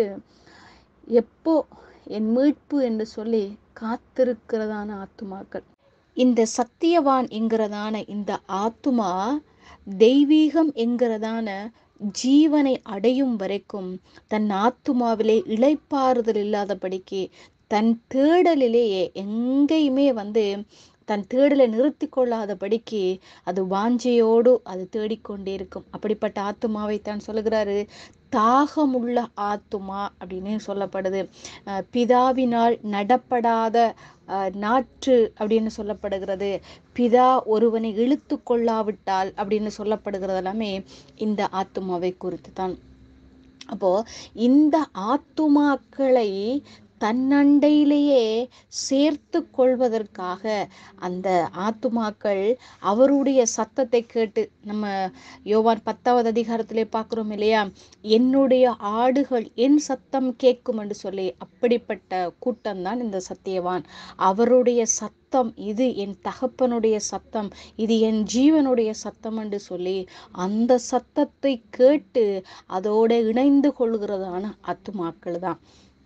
எப்போ என் மீட்பு என்று சொல்லி காத்திருக்கிறதான ஆத்துமாக்கள் இந்த சத்தியவான் என்கிறதான இந்த ஆத்துமா தெய்வீகம் என்கிறதான ஜீவனை அடையும் வரைக்கும் தன் ஆத்துமாவிலே இளைப்பாறுதல் இல்லாதபடிக்கு தன் தேடலிலேயே எங்கேயுமே வந்து தன் தேடலை நிறுத்தி கொள்ளாதபடிக்கு அது வாஞ்சையோடு அது தேடிக்கொண்டே இருக்கும் அப்படிப்பட்ட ஆத்துமாவை தான் சொல்லுகிறாரு தாகமுள்ள ஆத்துமா அப்படின்னு சொல்லப்படுது அஹ் பிதாவினால் நடப்படாத அஹ், நாற்று அப்படின்னு சொல்லப்படுகிறது பிதா ஒருவனை இழுத்து கொள்ளாவிட்டால் அப்படின்னு சொல்லப்படுகிறது எல்லாமே இந்த ஆத்துமாவை குறித்து தான் அப்போ இந்த ஆத்துமாக்களை தன்னண்டையிலேயே சேர்த்து கொள்வதற்காக அந்த ஆத்துமாக்கள் அவருடைய சத்தத்தை கேட்டு நம்ம யோவான் பத்தாவது அதிகாரத்திலே பார்க்கிறோம் இல்லையா என்னுடைய ஆடுகள் என் சத்தம் கேட்கும் என்று சொல்லி அப்படிப்பட்ட கூட்டம் தான் இந்த சத்தியவான் அவருடைய சத்தம் இது என் தகப்பனுடைய சத்தம் இது என் ஜீவனுடைய சத்தம் என்று சொல்லி அந்த சத்தத்தை கேட்டு அதோட இணைந்து கொள்கிறதான ஆத்துமாக்கள் தான்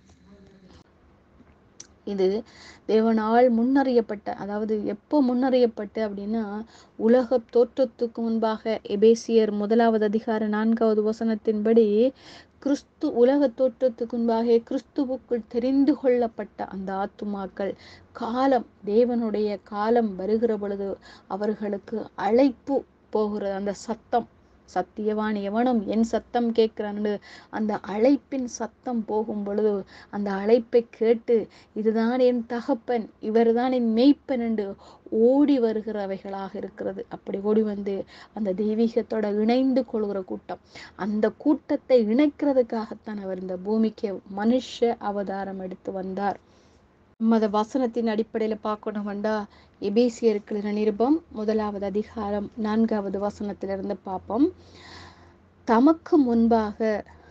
இது தேவனால் முன்னறியப்பட்ட அதாவது எப்போ முன்னறியப்பட்டு அப்படின்னா உலக தோற்றத்துக்கு முன்பாக எபேசியர் முதலாவது அதிகார நான்காவது வசனத்தின்படி கிறிஸ்து உலக தோற்றத்துக்கு முன்பாக கிறிஸ்துவுக்குள் தெரிந்து கொள்ளப்பட்ட அந்த ஆத்துமாக்கள் காலம் தேவனுடைய காலம் வருகிற பொழுது அவர்களுக்கு அழைப்பு போகிறது அந்த சத்தம் சத்தியவான் எவனும் என் சத்தம் கேட்கிறான்னு அந்த அழைப்பின் சத்தம் போகும் பொழுது அந்த அழைப்பை கேட்டு இதுதான் என் தகப்பன் இவர்தான் என் மெய்ப்பன் என்று ஓடி வருகிறவைகளாக இருக்கிறது அப்படி ஓடி வந்து அந்த தெய்வீகத்தோட இணைந்து கொள்கிற கூட்டம் அந்த கூட்டத்தை இணைக்கிறதுக்காகத்தான் அவர் இந்த பூமிக்கு மனுஷ அவதாரம் எடுத்து வந்தார் மத வசனத்தின் அடிப்படையில் பார்க்கணும்டா எபேசியருக்கு நிருபம் முதலாவது அதிகாரம் நான்காவது வசனத்திலிருந்து பார்ப்போம் தமக்கு முன்பாக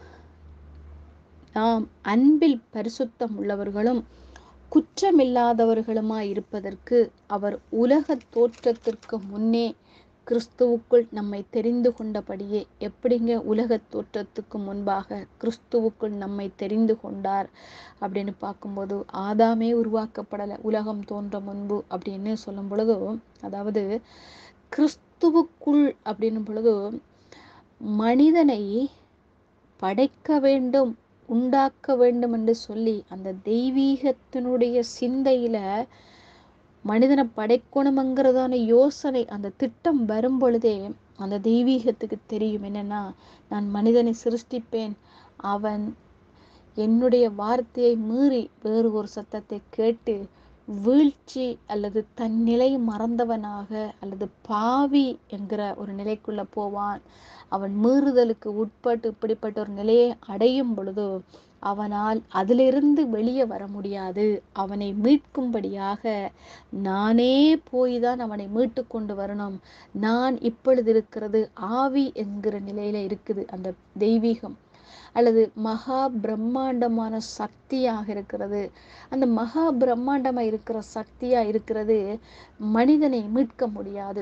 நாம் அன்பில் பரிசுத்தம் உள்ளவர்களும் குற்றமில்லாதவர்களுமாய் இருப்பதற்கு அவர் உலக தோற்றத்திற்கு முன்னே கிறிஸ்துவுக்குள் நம்மை தெரிந்து கொண்டபடியே எப்படிங்க உலக தோற்றத்துக்கு முன்பாக கிறிஸ்துவுக்குள் நம்மை தெரிந்து கொண்டார் அப்படின்னு பார்க்கும்போது ஆதாமே உருவாக்கப்படலை உலகம் தோன்ற முன்பு அப்படின்னு சொல்லும் பொழுது அதாவது கிறிஸ்துவுக்குள் அப்படின்னும் பொழுது மனிதனை படைக்க வேண்டும் உண்டாக்க வேண்டும் என்று சொல்லி அந்த தெய்வீகத்தினுடைய சிந்தையில மனிதனை படைக்கணுங்கிறதான யோசனை அந்த திட்டம் வரும் பொழுதே அந்த தெய்வீகத்துக்கு தெரியும் என்னன்னா நான் மனிதனை சிருஷ்டிப்பேன் அவன் என்னுடைய வார்த்தையை மீறி வேறு ஒரு சத்தத்தை கேட்டு வீழ்ச்சி அல்லது தன் நிலை மறந்தவனாக அல்லது பாவி என்கிற ஒரு நிலைக்குள்ள போவான் அவன் மீறுதலுக்கு உட்பட்டு இப்படிப்பட்ட ஒரு நிலையை அடையும் பொழுது அவனால் அதிலிருந்து வெளியே வர முடியாது அவனை மீட்கும்படியாக நானே போய் தான் அவனை மீட்டு கொண்டு வரணும் நான் இப்பொழுது இருக்கிறது ஆவி என்கிற நிலையில இருக்குது அந்த தெய்வீகம் அல்லது மகா பிரம்மாண்டமான சக்தியாக இருக்கிறது அந்த மகா பிரம்மாண்டமா இருக்கிற சக்தியா இருக்கிறது மனிதனை மீட்க முடியாது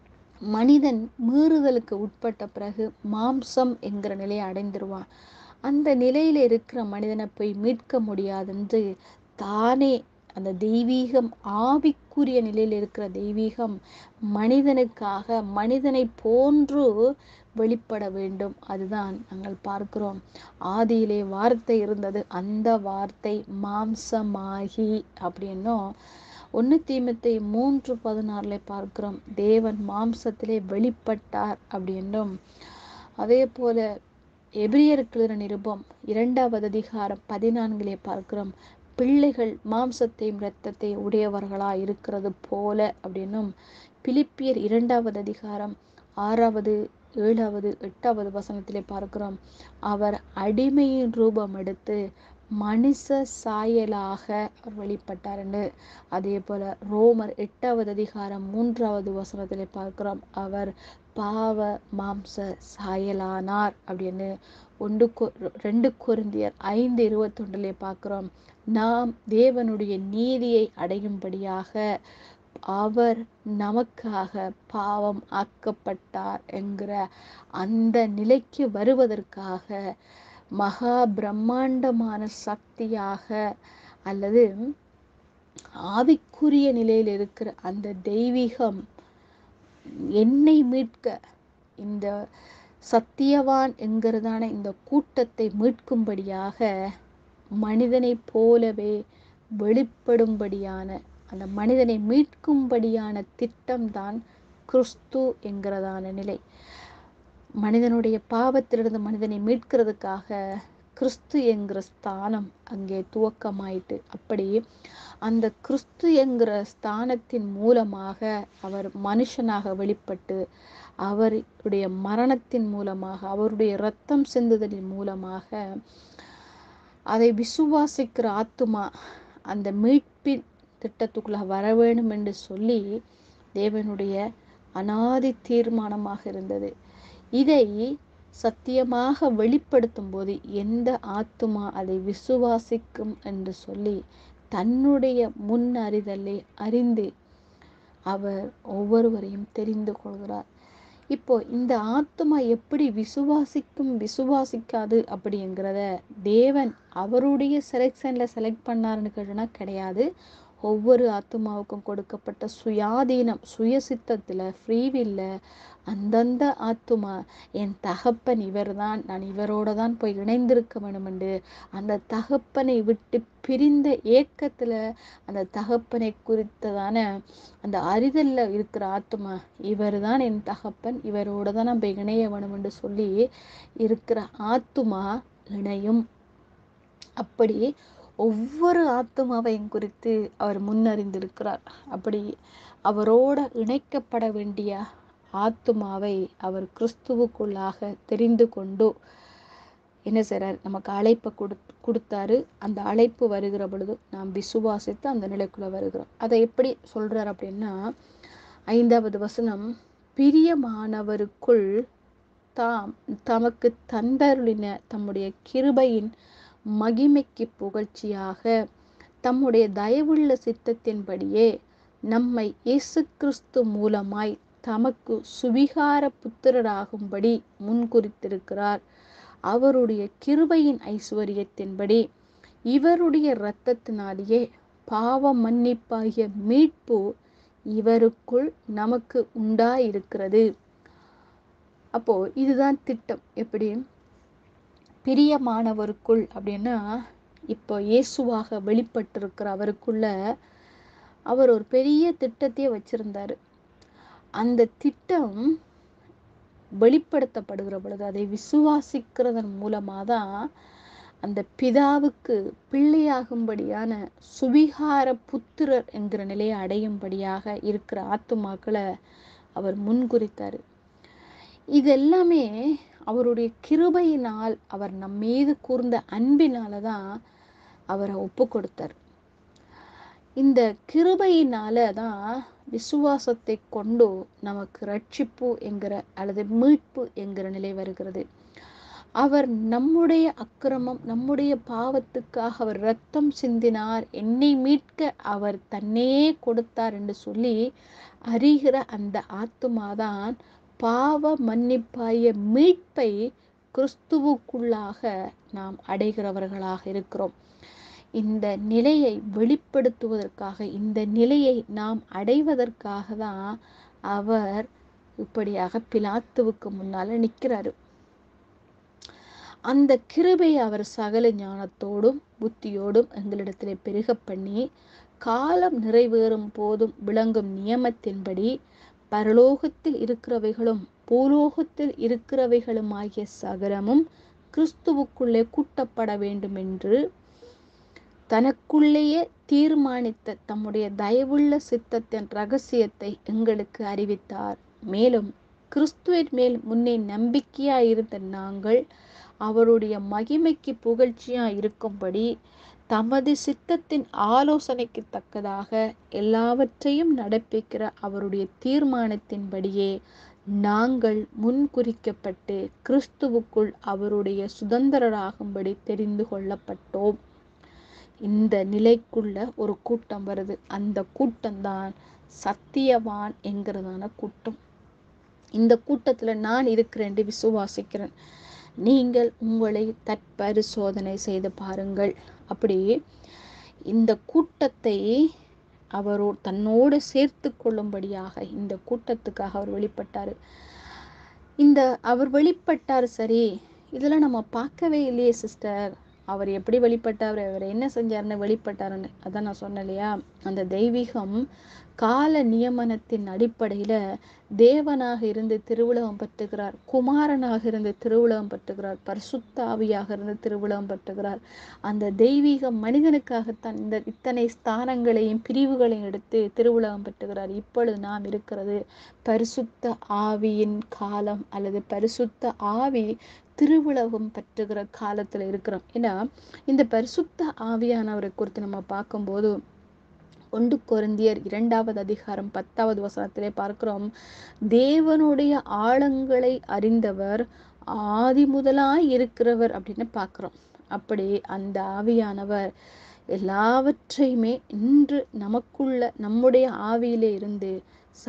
மனிதன் மீறுதலுக்கு உட்பட்ட பிறகு மாம்சம் என்கிற நிலையை அடைந்துருவான் அந்த நிலையில இருக்கிற மனிதனை போய் மீட்க முடியாதென்று தானே அந்த தெய்வீகம் ஆவிக்குரிய நிலையில் இருக்கிற தெய்வீகம் மனிதனுக்காக மனிதனை போன்று வெளிப்பட வேண்டும் அதுதான் நாங்கள் பார்க்கிறோம் ஆதியிலே வார்த்தை இருந்தது அந்த வார்த்தை மாம்சமாகி அப்படின்னும் ஒன்று தீமத்தை மூன்று பதினாறுல பார்க்கிறோம் தேவன் மாம்சத்திலே வெளிப்பட்டார் அப்படின்னும் அதே போல எபிரியருக்கு நிருபம் இரண்டாவது அதிகாரம் பதினான்கிலே பார்க்கிறோம் பிள்ளைகள் மாம்சத்தையும் இரத்தத்தையும் உடையவர்களா இருக்கிறது போல அப்படின்னும் பிலிப்பியர் இரண்டாவது அதிகாரம் ஆறாவது ஏழாவது எட்டாவது வசனத்திலே பார்க்கிறோம் அவர் அடிமையின் ரூபம் எடுத்து மனுஷ சாயலாக அவர் வெளிப்பட்டார்னு அதே போல ரோமர் எட்டாவது அதிகாரம் மூன்றாவது வசனத்திலே பார்க்கிறோம் அவர் பாவ மாம்ச சாயலானார் அப்படின்னு ஒன்று கொ ரெண்டு கொருந்தியர் ஐந்து இருபத்தொன்றிலே பார்க்கிறோம் நாம் தேவனுடைய நீதியை அடையும்படியாக அவர் நமக்காக பாவம் ஆக்கப்பட்டார் என்கிற அந்த நிலைக்கு வருவதற்காக மகா பிரம்மாண்டமான சக்தியாக அல்லது ஆவிக்குரிய நிலையில் இருக்கிற அந்த தெய்வீகம் என்னை மீட்க இந்த சத்தியவான் என்கிறதான இந்த கூட்டத்தை மீட்கும்படியாக மனிதனைப் போலவே வெளிப்படும்படியான அந்த மனிதனை மீட்கும்படியான திட்டம்தான் கிறிஸ்து என்கிறதான நிலை மனிதனுடைய பாவத்திலிருந்து மனிதனை மீட்கிறதுக்காக கிறிஸ்து என்கிற ஸ்தானம் அங்கே துவக்கமாயிட்டு அப்படி அந்த கிறிஸ்து என்கிற ஸ்தானத்தின் மூலமாக அவர் மனுஷனாக வெளிப்பட்டு அவருடைய மரணத்தின் மூலமாக அவருடைய இரத்தம் சிந்துதலின் மூலமாக அதை விசுவாசிக்கிற ஆத்துமா அந்த மீட்பின் திட்டத்துக்குள்ள வர வேணும் என்று சொல்லி தேவனுடைய அனாதி தீர்மானமாக இருந்தது இதை சத்தியமாக வெளிப்படுத்தும் போது எந்த ஆத்துமா அதை விசுவாசிக்கும் என்று சொல்லி தன்னுடைய முன் அறிதலை அறிந்து அவர் ஒவ்வொருவரையும் தெரிந்து கொள்கிறார் இப்போ இந்த ஆத்மா எப்படி விசுவாசிக்கும் விசுவாசிக்காது அப்படிங்கிறத தேவன் அவருடைய செலெக்ஷன்ல செலக்ட் பண்ணாருன்னு கேட்டோம்னா கிடையாது ஒவ்வொரு ஆத்மாவுக்கும் கொடுக்கப்பட்ட சுயாதீனம் சுயசித்தத்தில் ஃப்ரீவில்ல அந்தந்த ஆத்துமா என் தகப்பன் இவர்தான் நான் இவரோட தான் போய் இணைந்திருக்க வேண்டும் என்று அந்த தகப்பனை விட்டு பிரிந்த ஏக்கத்தில் அந்த தகப்பனை குறித்ததான அந்த அறிதல்ல இருக்கிற ஆத்மா இவர் தான் என் தகப்பன் இவரோட தான் நம்ம இணைய வேணும் என்று சொல்லி இருக்கிற ஆத்துமா இணையும் அப்படி ஒவ்வொரு ஆத்மாவையும் குறித்து அவர் முன்னறிந்திருக்கிறார் அப்படி அவரோட இணைக்கப்பட வேண்டிய ஆத்துமாவை அவர் கிறிஸ்துவுக்குள்ளாக தெரிந்து கொண்டு என்ன செய்றார் நமக்கு அழைப்பை கொடு கொடுத்தாரு அந்த அழைப்பு வருகிற பொழுது நாம் விசுவாசித்து அந்த நிலைக்குள்ள வருகிறோம் அதை எப்படி சொல்றார் அப்படின்னா ஐந்தாவது வசனம் பிரியமானவருக்குள் தாம் தமக்கு தந்தருளின தம்முடைய கிருபையின் மகிமைக்கு புகழ்ச்சியாக தம்முடைய தயவுள்ள சித்தத்தின்படியே நம்மை இயேசு கிறிஸ்து மூலமாய் தமக்கு சுவிகார புத்திரராகும்படி முன்குறித்திருக்கிறார் அவருடைய கிருபையின் ஐஸ்வர்யத்தின்படி இவருடைய இரத்தத்தினாலேயே பாவ மன்னிப்பாகிய மீட்பு இவருக்குள் நமக்கு உண்டாயிருக்கிறது அப்போ இதுதான் திட்டம் எப்படி பிரியமானவருக்குள் அப்படின்னா இப்போ இயேசுவாக வெளிப்பட்டிருக்கிற அவருக்குள்ள அவர் ஒரு பெரிய திட்டத்தையே வச்சிருந்தாரு அந்த திட்டம் வெளிப்படுத்தப்படுகிற பொழுது அதை விசுவாசிக்கிறதன் மூலமாக தான் அந்த பிதாவுக்கு பிள்ளையாகும்படியான சுவிகார புத்திரர் என்கிற நிலையை அடையும்படியாக இருக்கிற ஆத்துமாக்களை அவர் முன்குறித்தார் இதெல்லாமே அவருடைய கிருபையினால் அவர் நம் மீது கூர்ந்த அன்பினால தான் அவரை ஒப்பு கொடுத்தார் இந்த கிருபையினால தான் விசுவாசத்தை கொண்டு நமக்கு ரட்சிப்பு என்கிற அல்லது மீட்பு என்கிற நிலை வருகிறது அவர் நம்முடைய அக்கிரமம் நம்முடைய பாவத்துக்காக அவர் ரத்தம் சிந்தினார் என்னை மீட்க அவர் தன்னே கொடுத்தார் என்று சொல்லி அறிகிற அந்த ஆத்துமாதான் பாவ மன்னிப்பாய மீட்பை கிறிஸ்துவுக்குள்ளாக நாம் அடைகிறவர்களாக இருக்கிறோம் இந்த நிலையை வெளிப்படுத்துவதற்காக இந்த நிலையை நாம் அடைவதற்காக தான் அவர் இப்படியாக பிலாத்துவுக்கு முன்னால நிற்கிறாரு அந்த கிருபையை அவர் சகல ஞானத்தோடும் புத்தியோடும் எங்களிடத்திலே பெருக பண்ணி காலம் நிறைவேறும் போதும் விளங்கும் நியமத்தின்படி பரலோகத்தில் இருக்கிறவைகளும் பூலோகத்தில் இருக்கிறவைகளுமாகிய சகலமும் கிறிஸ்துவுக்குள்ளே கூட்டப்பட வேண்டும் என்று தனக்குள்ளேயே தீர்மானித்த தம்முடைய தயவுள்ள சித்தத்தின் ரகசியத்தை எங்களுக்கு அறிவித்தார் மேலும் கிறிஸ்துவின் மேல் முன்னே நம்பிக்கையா இருந்த நாங்கள் அவருடைய மகிமைக்கு புகழ்ச்சியா இருக்கும்படி தமது சித்தத்தின் ஆலோசனைக்கு தக்கதாக எல்லாவற்றையும் நடப்பிக்கிற அவருடைய தீர்மானத்தின்படியே நாங்கள் முன்குறிக்கப்பட்டு கிறிஸ்துவுக்குள் அவருடைய சுதந்திரராகும்படி தெரிந்து கொள்ளப்பட்டோம் இந்த நிலைக்குள்ள ஒரு கூட்டம் வருது அந்த கூட்டம்தான் சத்தியவான் என்கிறதான கூட்டம் இந்த கூட்டத்துல நான் இருக்கிறேன் என்று விசுவாசிக்கிறேன் நீங்கள் உங்களை தற்பரிசோதனை செய்து பாருங்கள் அப்படி இந்த கூட்டத்தை அவரோ தன்னோடு சேர்த்து கொள்ளும்படியாக இந்த கூட்டத்துக்காக அவர் வெளிப்பட்டார் இந்த அவர் வெளிப்பட்டார் சரி இதெல்லாம் நம்ம பார்க்கவே இல்லையே சிஸ்டர் அவர் எப்படி வெளிப்பட்டார் அவர் என்ன செஞ்சாருன்னு வெளிப்பட்டாருன்னு அதான் நான் சொன்னேன் இல்லையா அந்த தெய்வீகம் கால நியமனத்தின் அடிப்படையில தேவனாக இருந்து திருவுலகம் பற்றுகிறார் குமாரனாக இருந்து திருவுலகம் பற்றுகிறார் பரிசுத்த ஆவியாக இருந்து திருவுலகம் பற்றுகிறார் அந்த தெய்வீக மனிதனுக்காகத்தான் இந்த இத்தனை ஸ்தானங்களையும் பிரிவுகளையும் எடுத்து திருவுலகம் பற்றுகிறார் இப்பொழுது நாம் இருக்கிறது பரிசுத்த ஆவியின் காலம் அல்லது பரிசுத்த ஆவி திருவுலகம் பற்றுகிற காலத்துல இருக்கிறோம் ஏன்னா இந்த பரிசுத்த ஆவியானவரை குறித்து நம்ம பார்க்கும்போது ஒன்று கொரிந்தியர் இரண்டாவது அதிகாரம் பத்தாவது வசனத்திலே பார்க்கிறோம் தேவனுடைய ஆழங்களை அறிந்தவர் ஆதி முதலாய் இருக்கிறவர் அப்படின்னு பார்க்கிறோம் அப்படி அந்த ஆவியானவர் எல்லாவற்றையுமே இன்று நமக்குள்ள நம்முடைய ஆவியிலே இருந்து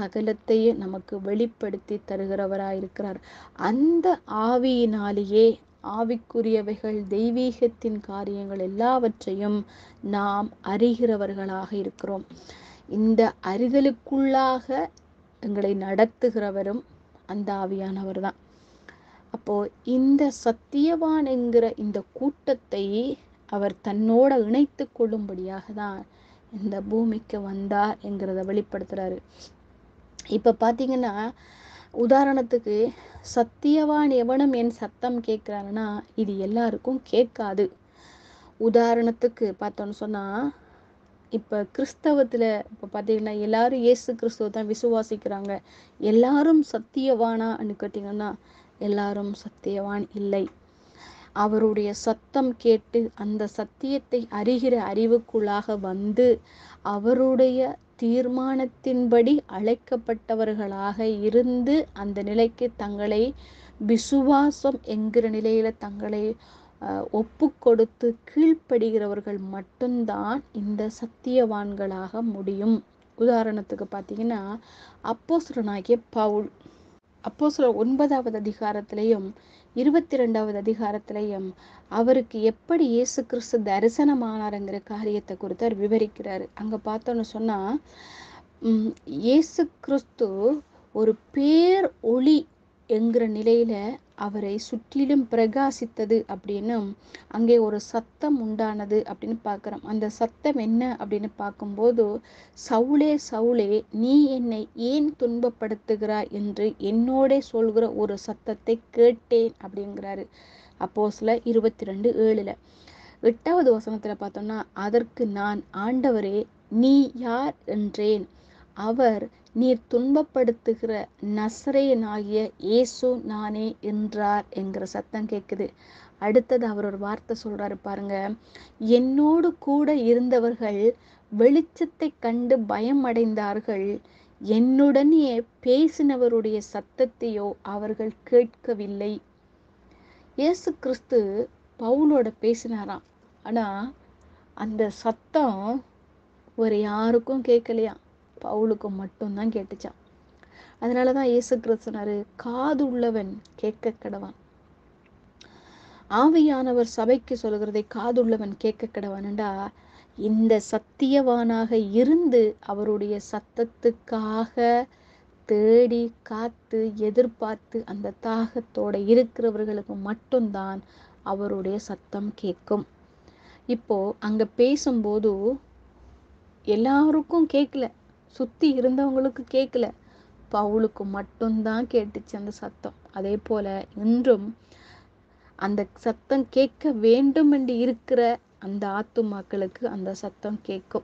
சகலத்தையும் நமக்கு வெளிப்படுத்தி தருகிறவராயிருக்கிறார் அந்த ஆவியினாலேயே ஆவிக்குரியவைகள் தெய்வீகத்தின் காரியங்கள் எல்லாவற்றையும் நாம் அறிகிறவர்களாக இருக்கிறோம் இந்த அறிதலுக்குள்ளாக எங்களை நடத்துகிறவரும் அந்த ஆவியானவர் தான் அப்போ இந்த சத்தியவான் என்கிற இந்த கூட்டத்தை அவர் தன்னோட இணைத்து கொள்ளும்படியாக தான் இந்த பூமிக்கு வந்தார் என்கிறத வெளிப்படுத்துறாரு இப்ப பாத்தீங்கன்னா உதாரணத்துக்கு சத்தியவான் எவனும் என் சத்தம் கேட்கிறான்னா இது எல்லாருக்கும் கேட்காது உதாரணத்துக்கு பார்த்தோன்னு சொன்னா இப்ப கிறிஸ்தவத்துல இப்ப பாத்தீங்கன்னா எல்லாரும் இயேசு கிறிஸ்துவ தான் விசுவாசிக்கிறாங்க எல்லாரும் சத்தியவானான்னு கேட்டீங்கன்னா எல்லாரும் சத்தியவான் இல்லை அவருடைய சத்தம் கேட்டு அந்த சத்தியத்தை அறிகிற அறிவுக்குள்ளாக வந்து அவருடைய தீர்மானத்தின்படி அழைக்கப்பட்டவர்களாக இருந்து அந்த நிலைக்கு தங்களை விசுவாசம் என்கிற நிலையில தங்களை ஒப்பு கொடுத்து கீழ்ப்படுகிறவர்கள் மட்டும்தான் இந்த சத்தியவான்களாக முடியும் உதாரணத்துக்கு பார்த்தீங்கன்னா அப்போஸ்தலனாகிய பவுல் அப்போ சில ஒன்பதாவது அதிகாரத்திலையும் இருபத்தி ரெண்டாவது அதிகாரத்திலையும் அவருக்கு எப்படி இயேசு கிறிஸ்து தரிசனமானாருங்கிற காரியத்தை குறித்து அவர் விவரிக்கிறாரு அங்க பார்த்தோன்னு சொன்னா உம் இயேசு கிறிஸ்து ஒரு பேர் ஒளி என்கிற நிலையில அவரை சுற்றிலும் பிரகாசித்தது அப்படின்னும் அங்கே ஒரு சத்தம் உண்டானது அப்படின்னு பார்க்குறோம் அந்த சத்தம் என்ன அப்படின்னு பார்க்கும்போது சவுளே சவுளே நீ என்னை ஏன் துன்பப்படுத்துகிறாய் என்று என்னோட சொல்கிற ஒரு சத்தத்தை கேட்டேன் அப்படிங்கிறாரு அப்போ சில இருபத்தி ரெண்டு ஏழுல எட்டாவது வசனத்துல பார்த்தோம்னா அதற்கு நான் ஆண்டவரே நீ யார் என்றேன் அவர் நீர் துன்பப்படுத்துகிற நசரேயனாகிய இயேசு நானே என்றார் என்கிற சத்தம் கேட்குது அடுத்தது அவர் ஒரு வார்த்தை சொல்றாரு பாருங்க என்னோடு கூட இருந்தவர்கள் வெளிச்சத்தை கண்டு பயம் அடைந்தார்கள் என்னுடனே பேசினவருடைய சத்தத்தையோ அவர்கள் கேட்கவில்லை இயேசு கிறிஸ்து பவுலோட பேசினாராம் ஆனா அந்த சத்தம் ஒரு யாருக்கும் கேட்கலையா பவுலுக்கு மட்டும்தான் கேட்டுச்சான் அதனாலதான் இயேசு கிறிஸ்து சொன்னாரு காது உள்ளவன் கேட்க கடவான் ஆவியானவர் சபைக்கு சொல்கிறதை காதுள்ளவன் கேட்க கடவான்டா இந்த சத்தியவானாக இருந்து அவருடைய சத்தத்துக்காக தேடி காத்து எதிர்பார்த்து அந்த தாகத்தோட இருக்கிறவர்களுக்கு மட்டும்தான் அவருடைய சத்தம் கேட்கும் இப்போ அங்க பேசும்போது எல்லாருக்கும் கேட்கல சுத்தி இருந்தவங்களுக்கு கேட்கல பவுலுக்கு மட்டும்தான் கேட்டுச்சு அந்த சத்தம் அதே போல இன்றும் அந்த சத்தம் கேட்க வேண்டும் என்று இருக்கிற அந்த ஆத்துமாக்களுக்கு அந்த சத்தம் கேட்கும்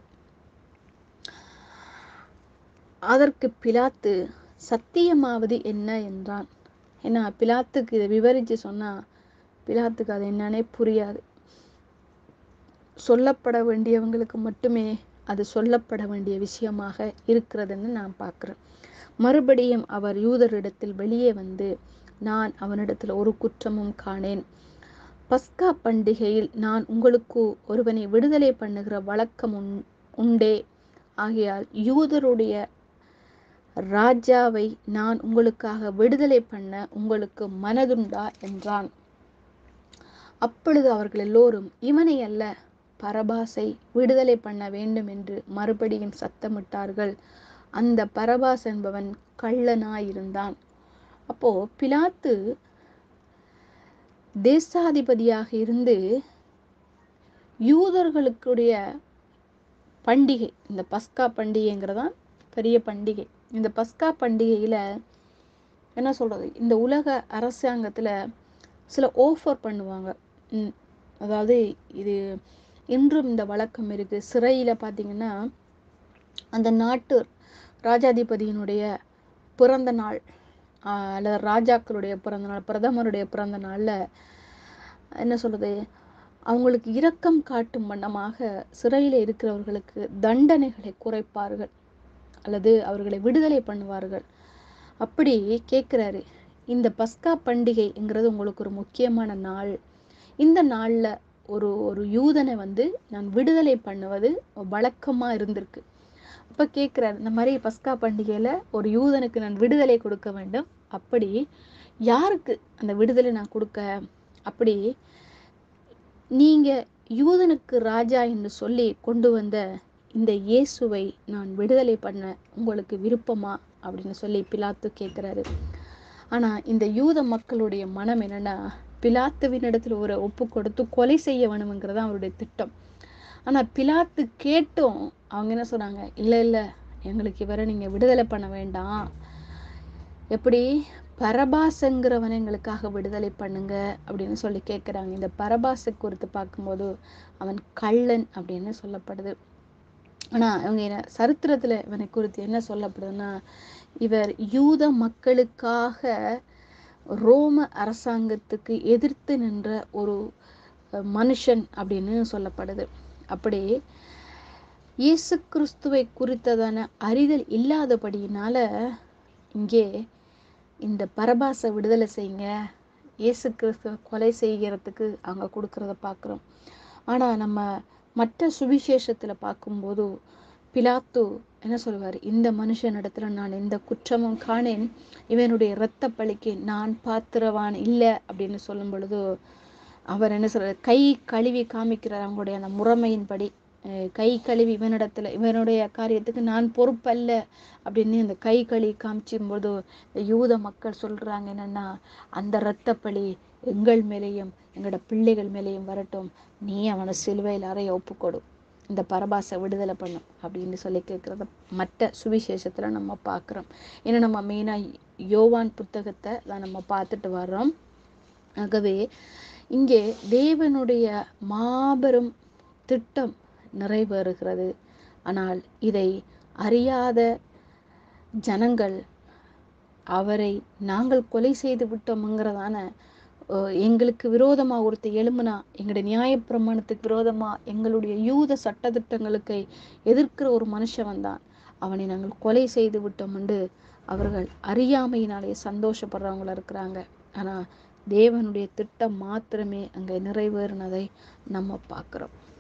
அதற்கு பிலாத்து சத்தியமாவது என்ன என்றான் ஏன்னா பிலாத்துக்கு இதை விவரிச்சு சொன்னா பிலாத்துக்கு அது என்னன்னே புரியாது சொல்லப்பட வேண்டியவங்களுக்கு மட்டுமே அது சொல்லப்பட வேண்டிய விஷயமாக இருக்கிறதுன்னு நான் பார்க்கிறேன் மறுபடியும் அவர் யூதரிடத்தில் வெளியே வந்து நான் அவனிடத்தில் ஒரு குற்றமும் காணேன் பஸ்கா பண்டிகையில் நான் உங்களுக்கு ஒருவனை விடுதலை பண்ணுகிற வழக்கம் உண் உண்டே ஆகையால் யூதருடைய ராஜாவை நான் உங்களுக்காக விடுதலை பண்ண உங்களுக்கு மனதுண்டா என்றான் அப்பொழுது அவர்கள் எல்லோரும் இவனை அல்ல பரபாசை விடுதலை பண்ண வேண்டும் என்று மறுபடியும் சத்தமிட்டார்கள் அந்த பரபாஸ் என்பவன் கள்ளனாயிருந்தான் அப்போ பிலாத்து தேசாதிபதியாக இருந்து யூதர்களுக்குடைய பண்டிகை இந்த பஸ்கா பண்டிகைங்கிறதான் பெரிய பண்டிகை இந்த பஸ்கா பண்டிகையில என்ன சொல்றது இந்த உலக அரசாங்கத்துல சில ஓஃபர் பண்ணுவாங்க ம், அதாவது இது இன்றும் இந்த வழக்கம் இருக்கு சிறையில பாத்தீங்கன்னா அந்த நாட்டு ராஜாதிபதியினுடைய பிறந்த நாள் ஆஹ் அல்லது ராஜாக்களுடைய பிறந்த நாள் பிரதமருடைய பிறந்த நாள்ல என்ன சொல்றது அவங்களுக்கு இரக்கம் காட்டும் வண்ணமாக சிறையில இருக்கிறவர்களுக்கு தண்டனைகளை குறைப்பார்கள் அல்லது அவர்களை விடுதலை பண்ணுவார்கள் அப்படி கேட்குறாரு இந்த பஸ்கா பண்டிகைங்கிறது உங்களுக்கு ஒரு முக்கியமான நாள் இந்த நாள்ல ஒரு ஒரு யூதனை வந்து நான் விடுதலை பண்ணுவது வழக்கமா இருந்திருக்கு அப்ப கேட்குறாரு இந்த மாதிரி பஸ்கா பண்டிகையில ஒரு யூதனுக்கு நான் விடுதலை கொடுக்க வேண்டும் அப்படி யாருக்கு அந்த விடுதலை நான் கொடுக்க அப்படி நீங்க யூதனுக்கு ராஜா என்று சொல்லி கொண்டு வந்த இந்த இயேசுவை நான் விடுதலை பண்ண உங்களுக்கு விருப்பமா அப்படின்னு சொல்லி பிலாத்து கேட்குறாரு ஆனா இந்த யூத மக்களுடைய மனம் என்னன்னா பிலாத்துவினிடத்துல ஒரு ஒப்பு கொடுத்து கொலை செய்ய வேணுங்கிறது அவருடைய திட்டம் ஆனா பிலாத்து கேட்டும் அவங்க என்ன சொன்னாங்க இல்ல இல்ல எங்களுக்கு இவரை நீங்க விடுதலை பண்ண வேண்டாம் எப்படி பரபாசங்கிறவனை எங்களுக்காக விடுதலை பண்ணுங்க அப்படின்னு சொல்லி கேட்குறாங்க இந்த பரபாசை குறித்து பார்க்கும்போது அவன் கள்ளன் அப்படின்னு சொல்லப்படுது ஆனா இவங்க என்ன சரித்திரத்துல இவனை குறித்து என்ன சொல்லப்படுதுன்னா இவர் யூத மக்களுக்காக ரோம அரசாங்கத்துக்கு எதிர்த்து நின்ற ஒரு அஹ், மனுஷன் அப்படின்னு சொல்லப்படுது அப்படி இயேசு கிறிஸ்துவை குறித்ததான அறிதல் இல்லாதபடியினால இங்கே இந்த பரபாச விடுதலை செய்யுங்க இயேசு கிறிஸ்துவ கொலை செய்கிறதுக்கு அவங்க கொடுக்கறத பார்க்குறோம் ஆனா நம்ம மற்ற சுவிசேஷத்துல பார்க்கும்போது பிலாத்து என்ன சொல்வார் இந்த மனுஷனிடத்துல நான் எந்த குற்றமும் காணேன் இவனுடைய இரத்த பழிக்கு நான் பாத்திரவான் இல்லை அப்படின்னு சொல்லும் பொழுது அவர் என்ன சொல்றாரு கை கழுவி காமிக்கிறார் அவங்களுடைய அந்த முறைமையின்படி அஹ் கை கழுவி இவனிடத்துல இவனுடைய காரியத்துக்கு நான் பொறுப்பல்ல அப்படின்னு இந்த கை கழுவி காமிச்சும்போது இந்த யூத மக்கள் சொல்றாங்க என்னன்னா அந்த இரத்தப்பழி எங்கள் மேலேயும் எங்களோட பிள்ளைகள் மேலேயும் வரட்டும் நீ அவனை சிலுவையில் அறைய ஒப்புக்கொடு இந்த பரபாசை விடுதலை பண்ணும் அப்படின்னு சொல்லி கேட்குறத மற்ற சுவிசேஷத்துல நம்ம பார்க்குறோம் ஏன்னா நம்ம மெயினாக யோவான் புத்தகத்தை தான் நம்ம பார்த்துட்டு வர்றோம் ஆகவே இங்கே தேவனுடைய மாபெரும் திட்டம் நிறைவேறுகிறது ஆனால் இதை அறியாத ஜனங்கள் அவரை நாங்கள் கொலை செய்து விட்டோம்ங்கிறதான அஹ், எங்களுக்கு விரோதமா ஒருத்தர் எழும்புனா எங்களுடைய நியாயப்பிரமாணத்துக்கு விரோதமா எங்களுடைய யூத சட்டதிட்டங்களுக்கு எதிர்க்கிற ஒரு மனுஷன் வந்தான் அவனை நாங்கள் கொலை செய்து விட்டோம் என்று அவர்கள் அறியாமையினாலே சந்தோஷப்படுறவங்களா இருக்கிறாங்க ஆனா தேவனுடைய திட்டம் மாத்திரமே அங்கே நிறைவேறினதை நம்ம பார்க்கிறோம்